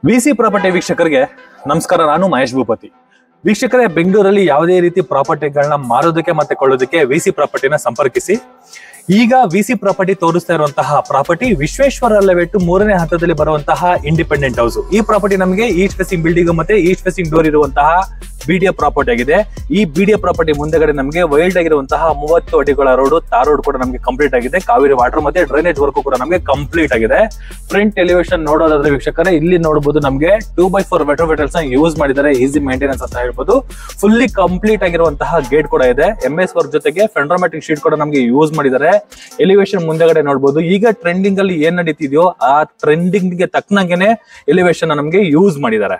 V C property ವೀಕ್ಷಕರಿಗೆ ನಮಸ್ಕಾರ ನಾನು ಮಹೇಶ್ ಭೂಪತಿ ವೀಕ್ಷಕರೇ ಬೆಂಗಳೂರಲ್ಲಿ ಯಾವುದೇ ರೀತಿ ಪ್ರಾಪರ್ಟಿಗಳನ್ನ ಮಾರೋದಕ್ಕೆ ಮತ್ತೆ ಕೊಳ್ಳೋದಕ್ಕೆ ವಿ ಸಿ ಪ್ರಾಪರ್ಟಿನ ಸಂಪರ್ಕಿಸಿ ಈಗ ವಿ ಸಿ ಪ್ರಾಪರ್ಟಿ ತೋರಿಸ್ತಾ ಇರುವಂತಹ ಪ್ರಾಪರ್ಟಿ ವಿಶ್ವೇಶ್ವರ ಲೆವೆಟ್ ಮೂರನೇ ಹಂತದಲ್ಲಿ ಬರುವಂತಹ ಇಂಡಿಪೆಂಡೆಂಟ್ ಹೌಸ್ ಈ ಪ್ರಾಪರ್ಟಿ ನಮಗೆ ಈಸ್ಟ್ ಫೇಸಿಂಗ್ ಬಿಲ್ಡಿಂಗ್ ಮತ್ತೆ ಈಸ್ಟ್ ಫೇಸಿಂಗ್ ಡೋರ್ ಇರುವಂತಹ ಬಿಡಿಎ ಪ್ರಾಪರ್ಟಿ ಆಗಿದೆ ಈ ಬಿಡಿಎ ಪ್ರಾಪರ್ಟಿ ಮುಂದೆಗಡೆ ನಮಗೆ ವೈಲ್ಡ್ ಆಗಿರುವಂತಹ ಮೂವತ್ತು ಅಡಿಗಳ ರೋಡ್ ತಾರ್ ರೋಡ್ ಕೂಡ ನಮಗೆ ಕಂಪ್ಲೀಟ್ ಆಗಿದೆ ಕಾವೇರಿ ವಾಟರ್ ಮತ್ತೆ ಡ್ರೈನೇಜ್ ವರ್ಕ್ ಕೂಡ ನಮಗೆ ಕಂಪ್ಲೀಟ್ ಆಗಿದೆ ಫ್ರಂಟ್ ಎಲಿವೇಶನ್ ನೋಡೋದಾದ್ರೆ ವೀಕ್ಷಕರೇ ಇಲ್ಲಿ ನೋಡಬಹುದು ನಮಗೆ ಟೂ ಬೈ ಫೋರ್ ಮೆಟ್ರೋಮೆಟಲ್ಸ್ ನ ಯೂಸ್ ಮಾಡಿದ್ದಾರೆ ಈಸಿ ಮೇಂಟೆನೆನ್ಸ್ ಅಂತ ಹೇಳ್ಬೋದು ಫುಲ್ಲಿ ಕಂಪ್ಲೀಟ್ ಆಗಿರುವಂತಹ ಗೇಟ್ ಕೂಡ ಇದೆ ಎಂ ಎಸ್ ವರ್ಕ್ ಜೊತೆಗೆ ಫೆಂಡ್ರೋಮ್ಯಾಟಿಕ್ ಶೀಟ್ ಕೂಡ ನಮಗೆ ಯೂಸ್ ಮಾಡಿದ್ದಾರೆ ಎಲಿವೇಶನ್ ಮುಂದೆಗಡೆ ನೋಡಬಹುದು ಈಗ ಟ್ರೆಂಡಿಂಗ್ ಅಲ್ಲಿ ಏನ್ ನಡೀತಿದೆಯೋ ಆ ಟ್ರೆಂಡಿಂಗ್ ಗೆ ತಕ್ಕನಂಗೆನೆ ಎಲಿವೇಶನ್ ನಮಗೆ ಯೂಸ್ ಮಾಡಿದ್ದಾರೆ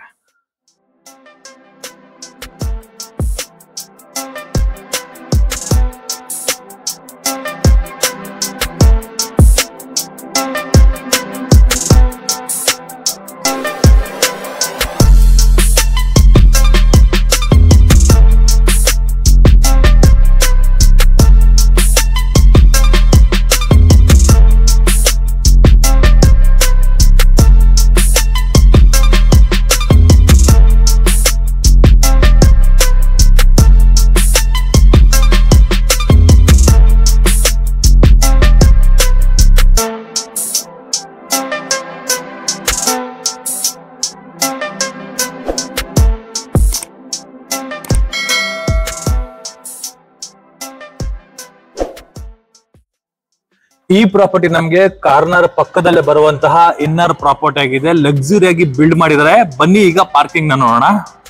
ಈ ಪ್ರಾಪರ್ಟಿ ನಮ್ಗೆ ಕಾರ್ನರ್ ಪಕ್ಕದಲ್ಲೇ ಬರುವಂತಹ ಇನ್ನರ್ ಪ್ರಾಪರ್ಟಿ ಆಗಿದೆ ಲಕ್ಸುರಿ ಆಗಿ ಬಿಲ್ಡ್ ಮಾಡಿದ್ದಾರೆ ಬನ್ನಿ ಈಗ ಪಾರ್ಕಿಂಗ್ ನ ನೋಡೋಣ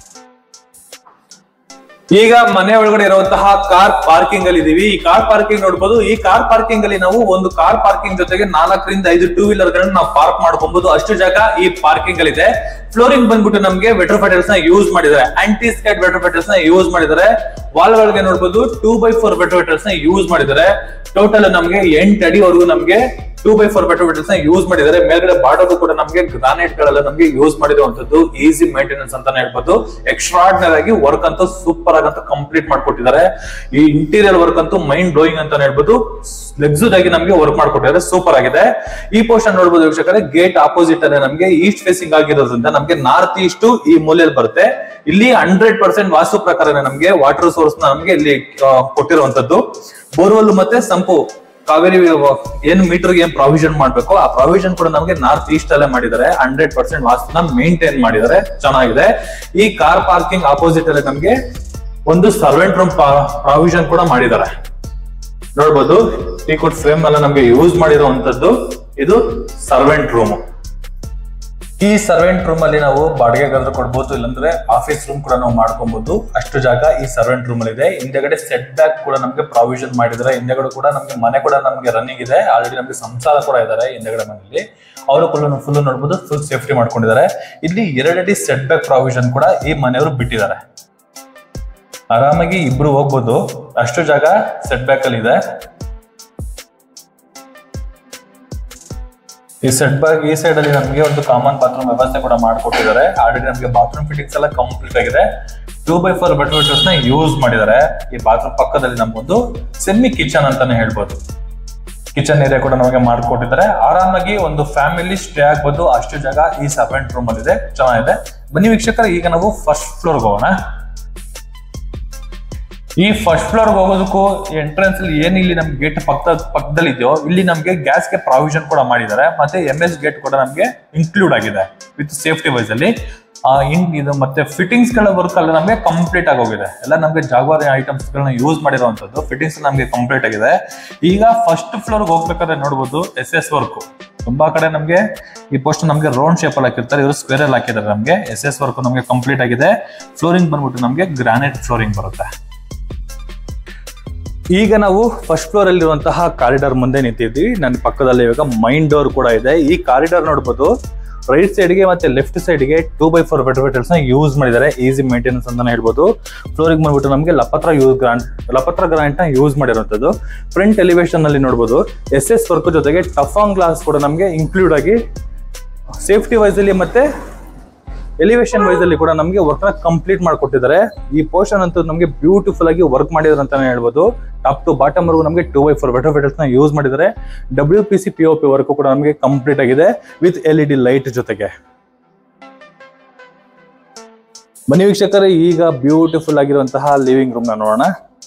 ಈಗ ಮನೆ ಒಳಗಡೆ ಇರುವಂತಹ ಕಾರ್ ಪಾರ್ಕಿಂಗ್ ಅಲ್ಲಿ ಇದೀವಿ ಈ ಕಾರ್ ಪಾರ್ಕಿಂಗ್ ನೋಡಬಹುದು ಈ ಕಾರ್ ಪಾರ್ಕಿಂಗ್ ಅಲ್ಲಿ ನಾವು ಒಂದು ಕಾರ್ ಪಾರ್ಕಿಂಗ್ ಜೊತೆಗೆ ನಾಲ್ಕರಿಂದ ಐದು ಟೂ ವೀಲರ್ ಗಳನ್ನ ನಾವು ಪಾರ್ಕ್ ಮಾಡ್ಕೊಬಹುದು ಅಷ್ಟು ಜಾಗ ಈ ಪಾರ್ಕಿಂಗ್ ಅಲ್ಲಿ ಇದೆ ಫ್ಲೋರಿಂಗ್ ಬಂದ್ಬಿಟ್ಟು ನಮಗೆ ವೆಟ್ರೋಫೆಟಲ್ಸ್ ನ ಯೂಸ್ ಮಾಡಿದ್ದಾರೆ ಆಂಟಿ ಸ್ಕೈಡ್ ವೆಟ್ರೋಫೆಟಲ್ಸ್ ನ ಯೂಸ್ ಮಾಡಿದ್ದಾರೆ ವಾಲ್ ಗಳಿಗೆ ನೋಡಬಹುದು ಟೂ ಬೈ ಫೋರ್ ವೆಟ್ರೋಫೆಟಲ್ಸ್ ನ ಯೂಸ್ ಮಾಡಿದ್ದಾರೆ ಟೋಟಲ್ ನಮಗೆ ಎಂಟು ಅಡಿವರೆಗೂ ನಮಗೆ ಟೂ ಬೈ ಫೋರ್ ವೆಟ್ರೋಫೆಟಲ್ಸ್ ನ ಯೂಸ್ ಮಾಡಿದ್ದಾರೆ ಮೇಲ್ಗಡೆ ಬಾರ್ಡರ್ ಕೂಡ ನಮಗೆ ಗ್ರಾನೈಟ್ ಗಳೆಲ್ಲ ನಮಗೆ ಯೂಸ್ ಮಾಡಿರುವಂತದ್ದು ಈಸಿ ಮೇಂಟೆನೆನ್ಸ್ ಅಂತಾನೆ ಹೇಳ್ಬೋದು ಎಕ್ಸ್ಟ್ರಾರ್ಡಿನರಿ ಆಗಿ ವರ್ಕ್ ಅಂತೂ ಸೂಪರ್ ಆಗಂತ ಕಂಪ್ಲೀಟ್ ಮಾಡ್ಕೊಟ್ಟಿದ್ದಾರೆ ಈ ಇಂಟೀರಿಯರ್ ವರ್ಕ್ ಅಂತೂ ಮೈಂಡ್ ಬ್ಲೋಯಿಂಗ್ ಅಂತಾನೆ ಹೇಳ್ಬೋದು ಲಕ್ಸುರಿ ಆಗಿ ನಮಗೆ ವರ್ಕ್ ಮಾಡ್ಕೊಟ್ಟಿದ್ದಾರೆ ಸೂಪರ್ ಆಗಿದೆ ಈ ಪೋರ್ಷನ್ ನೋಡಬಹುದು ವೀಕ್ಷಕರೇ ಗೇಟ್ ಆಪೋಸಿಟ್ ಅಲ್ಲೇ ನಮಗೆ ಈಸ್ಟ್ ಫೇಸಿಂಗ್ ಆಗಿರೋದ್ರಿಂದ ನಮಗೆ ನಾರ್ತ್ ಈಸ್ಟ್ ಈ ಮೂಲೆಯಲ್ಲಿ ಬರುತ್ತೆ ಇಲ್ಲಿ ಹಂಡ್ರೆಡ್ ಪರ್ಸೆಂಟ್ ವಾಸ್ತು ಪ್ರಕಾರ ನಮಗೆ ವಾಟರ್ ಸೋರ್ಸ್ ನಮಗೆ ಇಲ್ಲಿ ಆ, ಕೊಟ್ಟಿರುವಂತದ್ದು ಬೋರ್ವೆಲ್ ಮತ್ತೆ ಸಂಪು ಕಾವೇರಿ ಏನ್ ಮೀಟರ್ ಏನ್ ಪ್ರಾವಿಷನ್ ಮಾಡ್ಬೇಕು ಆ ಪ್ರಾವಿಷನ್ ಕೂಡ ನಮಗೆ ನಾರ್ತ್ ಈಸ್ಟ್ ಅಲ್ಲೇ ಮಾಡಿದ್ದಾರೆ ಹಂಡ್ರೆಡ್ ಪರ್ಸೆಂಟ್ ವಾಸ್ತುನ ಮೇಂಟೈನ್ ಮಾಡಿದ್ದಾರೆ ಚೆನ್ನಾಗಿದೆ ಈ ಕಾರ್ ಪಾರ್ಕಿಂಗ್ ಆಪೋಸಿಟ್ ಅಲ್ಲಿ ನಮಗೆ ಒಂದು ಸರ್ವೆಂಟ್ ರೂಮ್ ಪ್ರಾವಿಷನ್ ಕೂಡ ಮಾಡಿದ್ದಾರೆ ನೋಡ್ಬೋದು ಈ ಕೊಟ್ ಫ್ರೇಮ್ ಎಲ್ಲ ನಮಗೆ ಯೂಸ್ ಮಾಡಿರುವಂತದ್ದು ಇದು ಸರ್ವೆಂಟ್ ರೂಮ್ ಈ ಸರ್ವೆಂಟ್ ರೂಮ್ ಅಲ್ಲಿ ನಾವು ಬಾಡಿಗೆಗಾದ್ರೂ ಕೊಡ್ಬೋದು ಇಲ್ಲಾಂದ್ರೆ ಆಫೀಸ್ ರೂಮ್ ಕೂಡ ನಾವು ಮಾಡ್ಕೊಬಹುದು ಅಷ್ಟು ಜಾಗ ಈ ಸರ್ವೆಂಟ್ ರೂಮ್ ಅಲ್ಲಿ ಇದೆ ಹಿಂದೆಗಡೆ ಸೆಟ್ ಬ್ಯಾಕ್ ಕೂಡ ನಮಗೆ ಪ್ರಾವಿಷನ್ ಮಾಡಿದ್ದಾರೆ ಹಿಂದೆಗಡೆ ಕೂಡ ನಮಗೆ ಮನೆ ಕೂಡ ನಮಗೆ ರನ್ನಿಂಗ್ ಇದೆ ಆಲ್ರೆಡಿ ನಮಗೆ ಸಂಸಾರ ಕೂಡ ಇದ್ದಾರೆ ಹಿಂದೆಗಡೆ ಮನೆಯಲ್ಲಿ ಅವರು ಕೂಡ ಫುಲ್ ನೋಡ್ಬೋದು ಫುಲ್ ಸೇಫ್ಟಿ ಮಾಡ್ಕೊಂಡಿದ್ದಾರೆ ಇಲ್ಲಿ ಎರಡಡಿ ಸೆಟ್ ಬ್ಯಾಕ್ ಪ್ರಾವಿಷನ್ ಕೂಡ ಈ ಮನೆಯವರು ಬಿಟ್ಟಿದ್ದಾರೆ ಆರಾಮಾಗಿ ಇಬ್ರು ಹೋಗ್ಬೋದು ಅಷ್ಟು ಜಾಗ ಸೆಟ್ ಬ್ಯಾಕ್ ಅಲ್ಲಿ ಇದೆ ಈ ಸೆಟ್ ಬ್ಯಾಕ್ ಈ ಸೈಡ್ ಅಲ್ಲಿ ನಮಗೆ ಒಂದು ಕಾಮನ್ ಬಾತ್ರೂಮ್ ವ್ಯವಸ್ಥೆ ಕೂಡ ಮಾಡಿಕೊಟ್ಟಿದ್ದಾರೆ ಆಲ್ರೆಡಿ ನಮಗೆ ಬಾತ್ರೂಮ್ ಫಿಟ್ಟಿಂಗ್ಸ್ ಎಲ್ಲ ಕಂಪ್ಲೀಟ್ ಆಗಿದೆ ಟೂ ಬೈ ಫೋರ್ ಬೆಡ್ರೂಮ್ಸ್ ನ ಯೂಸ್ ಮಾಡಿದ್ದಾರೆ ಈ ಬಾತ್ರೂಮ್ ಪಕ್ಕದಲ್ಲಿ ನಮಗೊಂದು ಸೆಮಿ ಕಿಚನ್ ಅಂತಾನೆ ಹೇಳ್ಬೋದು ಕಿಚನ್ ಏರಿಯಾ ಕೂಡ ನಮಗೆ ಮಾಡಿಕೊಟ್ಟಿದ್ದಾರೆ ಆರಾಮಾಗಿ ಒಂದು ಫ್ಯಾಮಿಲಿ ಸ್ಟೇ ಆಗ್ಬೋದು ಅಷ್ಟು ಜಾಗ ಈ ಸೆವೆಂಟ್ ರೂಮ್ ಅಲ್ಲಿ ಇದೆ ಚೆನ್ನಾಗಿದೆ ಬನ್ನಿ ವೀಕ್ಷಕರ ಈಗ ನಾವು ಫಸ್ಟ್ ಫ್ಲೋರ್ಗೆ ಹೋಗೋಣ ಈ ಫಸ್ಟ್ ಫ್ಲೋರ್ ಹೋಗೋದಕ್ಕೂ ಎಂಟ್ರೆನ್ಸ್ ಅಲ್ಲಿ ಏನ್ ಇಲ್ಲಿ ನಮ್ಗೆ ಗೇಟ್ ಪಕ್ಕ ಪಕ್ಕದಲ್ಲಿ ಇದೆಯೋ ಇಲ್ಲಿ ನಮ್ಗೆ ಗ್ಯಾಸ್ ಗೆ ಪ್ರಾವಿಷನ್ ಕೂಡ ಮಾಡಿದ್ದಾರೆ ಮತ್ತೆ ಎಂ ಎಸ್ ಗೇಟ್ ಕೂಡ ನಮ್ಗೆ ಇನ್ಕ್ಲೂಡ್ ಆಗಿದೆ ವಿತ್ ಸೇಫ್ಟಿ ವೈಸ್ ಅಲ್ಲಿ ಆ, ಇನ್ ಇದು ಮತ್ತೆ ಫಿಟ್ಟಿಂಗ್ಸ್ ಗಳ ವರ್ಕ್ ಎಲ್ಲ ನಮಗೆ ಕಂಪ್ಲೀಟ್ ಆಗಿ ಹೋಗಿದೆ ಎಲ್ಲ ನಮಗೆ ಜಾಗ್ವಾರಿ ಐಟಮ್ಸ್ ಗಳನ್ನ ಯೂಸ್ ಮಾಡಿರುವಂತದ್ದು ಫಿಟ್ಟಿಂಗ್ಸ್ ನಮಗೆ ಕಂಪ್ಲೀಟ್ ಆಗಿದೆ ಈಗ ಫಸ್ಟ್ ಫ್ಲೋರ್ ಹೋಗ್ಬೇಕಾದ್ರೆ ನೋಡಬಹುದು ಎಸ್ ಎಸ್ ವರ್ಕ್ ತುಂಬಾ ಕಡೆ ನಮಗೆ ಈ ಪೋಸ್ಟ್ ನಮಗೆ ರೌಂಡ್ ಶೇಪ್ ಅಲ್ಲಿ ಹಾಕಿರ್ತಾರೆ ಇವರು ಸ್ಕ್ವೇರ್ ಅಲ್ಲಿ ಹಾಕಿದ್ದಾರೆ ನಮಗೆ ಎಸ್ ಎಸ್ ವರ್ಕ್ ನಮಗೆ ಕಂಪ್ಲೀಟ್ ಆಗಿದೆ ಫ್ಲೋರಿಂಗ್ ಬಂದ್ಬಿಟ್ಟು ನಮಗೆ ಗ್ರಾನೈಟ್ ಫ್ಲೋರಿಂಗ್ ಬರುತ್ತೆ ಈಗ ನಾವು ಫಸ್ಟ್ ಫ್ಲೋರ್ ಅಲ್ಲಿರುವಂತಹ ಕಾರಿಡಾರ್ ಮುಂದೆ ನಿಂತಿದ್ವಿ ನನ್ನ ಪಕ್ಕದಲ್ಲಿ ಇವಾಗ ಮೈನ್ ಡೋರ್ ಕೂಡ ಇದೆ ಈ ಕಾರಿಡಾರ್ ನೋಡ್ಬೋದು ರೈಟ್ ಸೈಡ್ಗೆ ಮತ್ತೆ ಲೆಫ್ಟ್ ಸೈಡ್ಗೆ ಟೂ ಬೈ ಫೋರ್ ನ ಯೂಸ್ ಮಾಡಿದ್ದಾರೆ ಈಸಿ ಮೇಂಟೆನೆನ್ಸ್ ಅಂತಾನೆ ಹೇಳ್ಬೋದು ಫ್ಲೋರಿಂಗ್ ಬಂದ್ಬಿಟ್ಟು ನಮಗೆ ಲಪತ್ರ ಯೂಸ್ ಗ್ರಾಂಟ್ ಲಪತ್ರ ಗ್ರಾಂಟ್ ನ ಯೂಸ್ ಮಾಡಿರುವಂತದ್ದು ಫ್ರಂಟ್ ಎಲಿವೇಶನ್ ಅಲ್ಲಿ ನೋಡ್ಬೋದು ಎಸ್ ಎಸ್ ವರ್ಕ್ ಜೊತೆಗೆ ಟಫಾಂಗ್ ಗ್ಲಾಸ್ ಕೂಡ ನಮಗೆ ಇನ್ಕ್ಲೂಡ್ ಆಗಿ ಸೇಫ್ಟಿ ವೈಸ್ ಅಲ್ಲಿ ಮತ್ತೆ ಎಲಿವೇಶನ್ ವೈಸ್ ಅಲ್ಲಿ ಕೂಡ ನಮಗೆ ವರ್ಕ್ ನ ಕಂಪ್ಲೀಟ್ ಮಾಡ್ಕೊಟ್ಟಿದ್ದಾರೆ ಈ ಪೋರ್ಷನ್ ಅಂತೂ ನಮಗೆ ಬ್ಯೂಟಿಫುಲ್ ಆಗಿ ವರ್ಕ್ ಮಾಡಿದಾರೆ ಅಂತಾನೆ ಹೇಳ್ಬೋದು ಟಾಪ್ ಟು ಬಾಟಮ್ ವರ್ಗು ನಮಗೆ ಟೂ ಬೈ ಫೋರ್ ಬೆಟರ್ ನ ಯೂಸ್ ಮಾಡಿದ್ದಾರೆ W P C P O P work ಕೂಡ ನಮಗೆ ಕಂಪ್ಲೀಟ್ ಆಗಿದೆ with L E D light ಜೊತೆಗೆ ಬನ್ನಿ ವೀಕ್ಷಕರೇ ಈಗ ಬ್ಯೂಟಿಫುಲ್ ಆಗಿರುವಂತಹ ಲಿವಿಂಗ್ ರೂಮ್ ನ ನೋಡೋಣ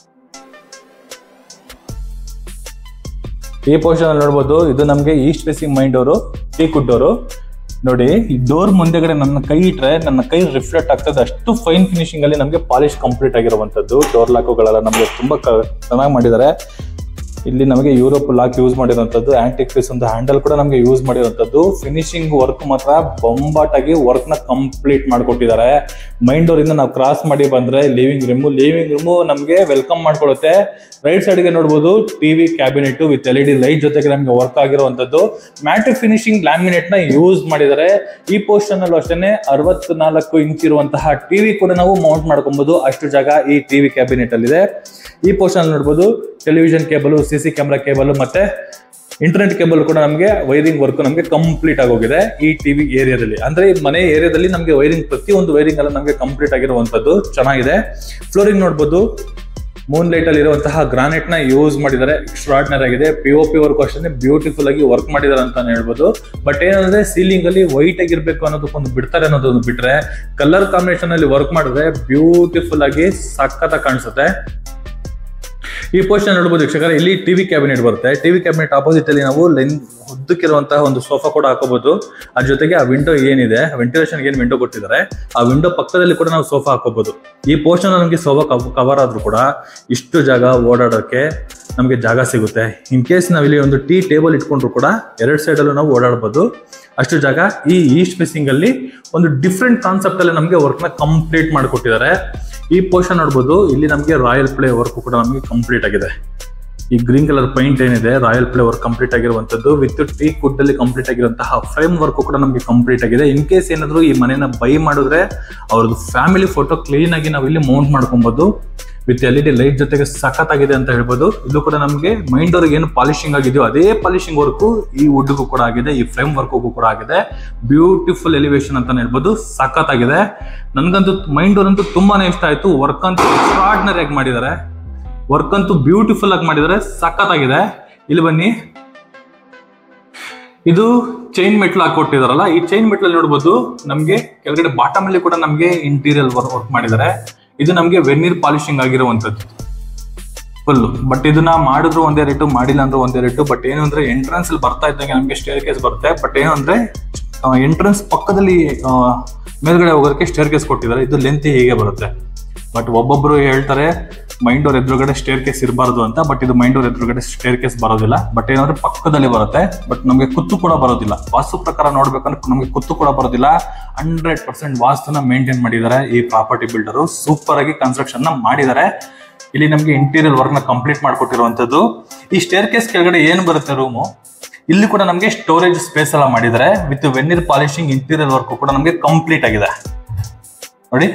ಈ ಪೋರ್ಷನ್ ಅಲ್ಲಿ ನೋಡ್ಬೋದು ಇದು ನಮಗೆ east facing main door teak wood door ನೋಡಿ ಈ ಡೋರ್ ಮುಂದೆಗಡೆ ನನ್ನ ಕೈ ಇಟ್ರೆ ನನ್ನ ಕೈ ರಿಫ್ಲೆಕ್ಟ್ ಆಗ್ತದೆ ಅಷ್ಟು ಫೈನ್ ಫಿನಿಶಿಂಗ್ ಅಲ್ಲಿ ನಮಗೆ ಪಾಲಿಶ್ ಕಂಪ್ಲೀಟ್ ಆಗಿರುವಂತದ್ದು ಡೋರ್ ಲಾಕುಗಳೆಲ್ಲ ನಮಗೆ ತುಂಬಾ ಚೆನ್ನಾಗಿ ಮಾಡಿದ್ದಾರೆ ಇಲ್ಲಿ ನಮಗೆ ಯುರೋಪ್ ಲಾಕ್ ಯೂಸ್ ಮಾಡಿರುವಂತದ್ದು ಆಂಟಿಕ್ ಪೀಸ್ ಒಂದು ಹ್ಯಾಂಡಲ್ ಕೂಡ ನಮಗೆ ಯೂಸ್ ಮಾಡಿರುವಂತದ್ದು ಫಿನಿಶಿಂಗ್ ವರ್ಕ್ ಮಾತ್ರ ಬೊಂಬಾಟ್ ಆಗಿ ವರ್ಕ್ ನ ಕಂಪ್ಲೀಟ್ ಮಾಡ್ಕೊಟ್ಟಿದ್ದಾರೆ ಮೈಂಡ್ ಡೋರ್ ಇಂದ ನಾವು ಕ್ರಾಸ್ ಮಾಡಿ ಬಂದ್ರೆ ಲಿವಿಂಗ್ ರೂಮ್ ಲಿವಿಂಗ್ ರೂಮ್ ನಮಗೆ ವೆಲ್ಕಮ್ ಮಾಡ್ಕೊಳುತ್ತೆ ರೈಟ್ ಸೈಡ್ ಗೆ ನೋಡಬಹುದು TV cabinet with L E D light ಜೊತೆಗೆ ನಮಗೆ ವರ್ಕ್ ಆಗಿರುವಂತದ್ದು ಮ್ಯಾಟ್ರಿಕ್ ಫಿನಿಶಿಂಗ್ ಲ್ಯಾಮಿನೇಟ್ ನ ಯೂಸ್ ಮಾಡಿದ್ದಾರೆ ಈ ಪೋರ್ಷನ್ ಅಲ್ಲೂ ಅಷ್ಟೇ ಅರವತ್ನಾಲ್ಕು ಇಂಚ್ ಇರುವಂತಹ ಟಿವಿ ಕೂಡ ನಾವು ಮೌಂಟ್ ಮಾಡ್ಕೊಬಹುದು ಅಷ್ಟು ಜಾಗ ಈ ಟಿವಿ ಕ್ಯಾಬಿನೆಟ್ ಅಲ್ಲಿ ಇದೆ ಈ ಪೋರ್ಷನ್ ಅಲ್ಲಿ ನೋಡಬಹುದು television cable C C camera cable ಮತ್ತೆ ಇಂಟರ್ನೆಟ್ ಕೇಬಲ್ ಕೂಡ ನಮಗೆ ವೈರಿಂಗ್ ವರ್ಕ್ ನಮಗೆ ಕಂಪ್ಲೀಟ್ ಆಗೋಗಿದೆ ಈ ಟಿವಿ ಏರಿಯಾದಲ್ಲಿ ಅಂದ್ರೆ ಈ ಮನೆ ಏರಿಯಾದಲ್ಲಿ ನಮಗೆ ವೈರಿಂಗ್ ಪ್ರತಿಯೊಂದು ವೈರಿಂಗ್ ಎಲ್ಲ ನಮಗೆ ಕಂಪ್ಲೀಟ್ ಆಗಿರುವಂತದ್ದು ಚೆನ್ನಾಗಿದೆ ಫ್ಲೋರಿಂಗ್ ನೋಡಬಹುದು ಮೂನ್ ಲೈಟ್ ಅಲ್ಲಿ ಇರುವಂತಹ ಗ್ರಾನೈಟ್ ನ ಯೂಸ್ ಮಾಡಿದ್ದಾರೆ ಎಕ್ಸ್ಟ್ರಾರ್ಡಿನರಿ ಆಗಿದೆ ಪಿ ಒ ಪಿ ವರ್ಕ್ ಅಷ್ಟೇ ಬ್ಯೂಟಿಫುಲ್ ಆಗಿ ವರ್ಕ್ ಮಾಡಿದ್ದಾರೆ ಅಂತ ಹೇಳ್ಬೋದು ಬಟ್ ಏನಂದ್ರೆ ಸೀಲಿಂಗ್ ಅಲ್ಲಿ ವೈಟ್ ಆಗಿರ್ಬೇಕು ಅನ್ನೋದಕ್ಕೊಂದು ಬಿಡ್ತಾರೆ ಅನ್ನೋದೊಂದು ಬಿಟ್ರೆ ಕಲರ್ ಕಾಂಬಿನೇಷನ್ ಅಲ್ಲಿ ವರ್ಕ್ ಮಾಡಿದ್ರೆ ಬ್ಯೂಟಿಫುಲ್ ಆಗಿ ಸಖತ್ತಾಗಿ ಕಾಣಿಸುತ್ತೆ ಈ ಪೋರ್ಷನ್ ನೋಡಬಹುದು ವೀಕ್ಷಕರ ಇಲ್ಲಿ ಟಿವಿ ಕ್ಯಾಬಿನೆಟ್ ಬರುತ್ತೆ ಟಿವಿ ಕ್ಯಾಬಿನೆಟ್ ಆಪೋಸಿಟ್ ಅಲ್ಲಿ ನಾವು ಲೆನ್ ಉದ್ದಕ್ಕಿರುವಂತಹ ಒಂದು ಸೋಫಾ ಕೂಡ ಹಾಕೋಬಹುದು ಅದ್ರ ಜೊತೆಗೆ ಆ ವಿಂಡೋ ಏನಿದೆ ವೆಂಟಿಲೇಷನ್ ಏನ್ ವಿಂಡೋ ಕೊಟ್ಟಿದ್ದಾರೆ ಆ ವಿಂಡೋ ಪಕ್ಕದಲ್ಲಿ ಕೂಡ ನಾವು ಸೋಫಾ ಹಾಕೋಬಹುದು ಈ ಪೋರ್ಷನ್ ನಮಗೆ ಸೋಫಾ ಕವರ್ ಆದ್ರೂ ಕೂಡ ಇಷ್ಟು ಜಾಗ ಓಡಾಡೋಕೆ ನಮಗೆ ಜಾಗ ಸಿಗುತ್ತೆ ಇನ್ ಕೇಸ್ ನಾವು ಇಲ್ಲಿ ಒಂದು ಟೀ ಟೇಬಲ್ ಇಟ್ಕೊಂಡ್ರು ಕೂಡ ಎರಡ್ ಸೈಡ್ ಅಲ್ಲೂ ನಾವು ಓಡಾಡಬಹುದು ಅಷ್ಟು ಜಾಗ ಈ ಈಸ್ಟ್ ಫೇಸಿಂಗ್ ಅಲ್ಲಿ ಒಂದು ಡಿಫ್ರೆಂಟ್ ಕಾನ್ಸೆಪ್ಟ್ ಅಲ್ಲಿ ನಮಗೆ ವರ್ಕ್ ನ ಕಂಪ್ಲೀಟ್ ಮಾಡಿಕೊಟ್ಟಿದ್ದಾರೆ ಈ ಪೋರ್ಷನ್ ನೋಡ್ಬೋದು ಇಲ್ಲಿ ನಮಗೆ ರಾಯಲ್ ಪ್ಲೇ ವರ್ಕ್ ಕೂಡ ನಮಗೆ ಕಂಪ್ಲೀಟ್ ಆಗಿದೆ ಈ ಗ್ರೀನ್ ಕಲರ್ ಪೈಂಟ್ ಏನಿದೆ ರಾಯಲ್ ಪ್ಲೇ ವರ್ಕ್ ಕಂಪ್ಲೀಟ್ ಆಗಿರುವಂತದ್ದು ವಿತ್ ಟೀ ಕುಡ್ ಅಲ್ಲಿ ಕಂಪ್ಲೀಟ್ ಆಗಿರುವಂತಹ ಫ್ರೇಮ್ ವರ್ಕ್ ಕೂಡ ನಮಗೆ ಕಂಪ್ಲೀಟ್ ಆಗಿದೆ ಇನ್ ಕೇಸ್ ಏನಾದ್ರು ಈ ಮನೆನ ಬೈ ಮಾಡಿದ್ರೆ ಅವ್ರದ್ದು ಫ್ಯಾಮಿಲಿ ಫೋಟೋ ಕ್ಲೀನ್ ಆಗಿ ನಾವು ಇಲ್ಲಿ ಮೌಂಟ್ ಮಾಡ್ಕೊಬಹುದು with L E D light ಜೊತೆಗೆ ಸಖತ್ತಾಗಿದೆ ಅಂತ ಹೇಳ್ಬೋದು ಇದು ಕೂಡ ನಮಗೆ ಮೈಂಡ್ ಅವ್ರಿಗೆ ಏನು ಪಾಲಿಶಿಂಗ್ ಆಗಿದೆಯೋ ಅದೇ ಪಾಲಿಶಿಂಗ್ ವರ್ಕು ಈ ವುಡ್ಗೂ ಕೂಡ ಆಗಿದೆ ಈ ಫ್ರೇಮ್ ವರ್ಕ್ಗೂ ಕೂಡ ಆಗಿದೆ ಬ್ಯೂಟಿಫುಲ್ ಎಲಿವೇಶನ್ ಅಂತ ಹೇಳ್ಬೋದು ಸಖತ್ತಾಗಿದೆ ನನ್ಗಂತೂ ಮೈಂಡ್ ಅವ್ರ ಅಂತೂ ತುಂಬಾನೇ ಇಷ್ಟ ಆಯ್ತು ವರ್ಕ್ ಅಂತೂ ಎಕ್ಸ್ಟ್ರಾರ್ಡಿನರಿ ಆಗಿ ಮಾಡಿದ್ದಾರೆ ವರ್ಕ್ ಅಂತೂ ಬ್ಯೂಟಿಫುಲ್ ಆಗಿ ಮಾಡಿದ್ದಾರೆ ಸಖತ್ತಾಗಿದೆ ಇಲ್ಲಿ ಬನ್ನಿ ಇದು ಚೈನ್ ಮೆಟ್ಲು ಹಾಕೊಟ್ಟಿದಾರಲ್ಲ ಈ ಚೈನ್ ಮೆಟ್ಲಲ್ಲಿ ನೋಡ್ಬೋದು ನಮಗೆ ಕೆಳಗಡೆ ಬಾಟಮ್ ಅಲ್ಲಿ ಕೂಡ ನಮಗೆ ಇಂಟೀರಿಯರ್ ವರ್ಕ್ ವರ್ಕ್ ಮಾಡಿದ್ದಾರೆ ಇದು ನಮಗೆ ವೆನ್ನೀರ್ ಪಾಲಿಶಿಂಗ್ ಆಗಿರುವಂತದ್ದು ಫುಲ್ ಬಟ್ ಇದನ್ನ ಮಾಡಿದ್ರು ಒಂದೇ ರೇಟು ಮಾಡಿಲ್ಲ ಅಂದ್ರೆ ಒಂದೇ ರೇಟು ಬಟ್ ಏನು ಅಂದ್ರೆ ಎಂಟ್ರೆನ್ಸ್ ಅಲ್ಲಿ ಬರ್ತಾ ಇದ್ದಂಗೆ ನಮಗೆ ಸ್ಟೇರ್ ಕೇಸ್ ಬರುತ್ತೆ ಬಟ್ ಏನು ಅಂದ್ರೆ ಎಂಟ್ರೆನ್ಸ್ ಪಕ್ಕದಲ್ಲಿ ಆ, ಮೇಲ್ಗಡೆ ಹೋಗೋದಕ್ಕೆ ಸ್ಟೇರ್ ಕೇಸ್ ಕೊಟ್ಟಿದ್ದಾರೆ ಇದು ಲೆಂತ್ ಹೀಗೆ ಬರುತ್ತೆ ಬಟ್ ಒಬ್ಬೊಬ್ರು ಹೇಳ್ತಾರೆ ಮೈಂಡ್ ಅವ್ರ ಎದುರುಗಡೆ ಸ್ಟೇರ್ ಕೇಸ್ ಇರಬಾರ್ದು ಅಂತ ಬಟ್ ಇದು ಮೈಂಡ್ ಅವ್ರ ಎದುರುಗಡೆ ಸ್ಟೇರ್ ಕೇಸ್ ಬರೋದಿಲ್ಲ ಬಟ್ ಏನಂದ್ರೆ ಪಕ್ಕದಲ್ಲಿ ಬರುತ್ತೆ ಬಟ್ ನಮಗೆ ಕುತ್ತು ಕೂಡ ಬರೋದಿಲ್ಲ ವಾಸ್ತು ಪ್ರಕಾರ ನೋಡ್ಬೇಕಂದ್ರೆ ನಮಗೆ ಕುತ್ತು ಕೂಡ ಬರೋದಿಲ್ಲ ಹಂಡ್ರೆಡ್ ಪರ್ಸೆಂಟ್ ವಾಸ್ತುನ ಮೇಂಟೈನ್ ಮಾಡಿದ್ದಾರೆ ಈ ಪ್ರಾಪರ್ಟಿ ಬಿಲ್ಡರು ಸೂಪರ್ ಆಗಿ ಕನ್ಸ್ಟ್ರಕ್ಷನ್ ನ ಮಾಡಿದ್ದಾರೆ ಇಲ್ಲಿ ನಮಗೆ ಇಂಟೀರಿಯರ್ ವರ್ಕ್ ನ ಕಂಪ್ಲೀಟ್ ಮಾಡ್ಕೊಟ್ಟಿರುವಂತದ್ದು ಈ ಸ್ಟೇರ್ ಕೇಸ್ ಕೆಳಗಡೆ ಏನು ಬರುತ್ತೆ ರೂಮು ಇಲ್ಲಿ ಕೂಡ ನಮಗೆ ಸ್ಟೋರೇಜ್ ಸ್ಪೇಸ್ ಎಲ್ಲ ಮಾಡಿದ್ದಾರೆ with veneer polishing interior work ಕೂಡ ನಮಗೆ ಕಂಪ್ಲೀಟ್ ಆಗಿದೆ ನೋಡಿ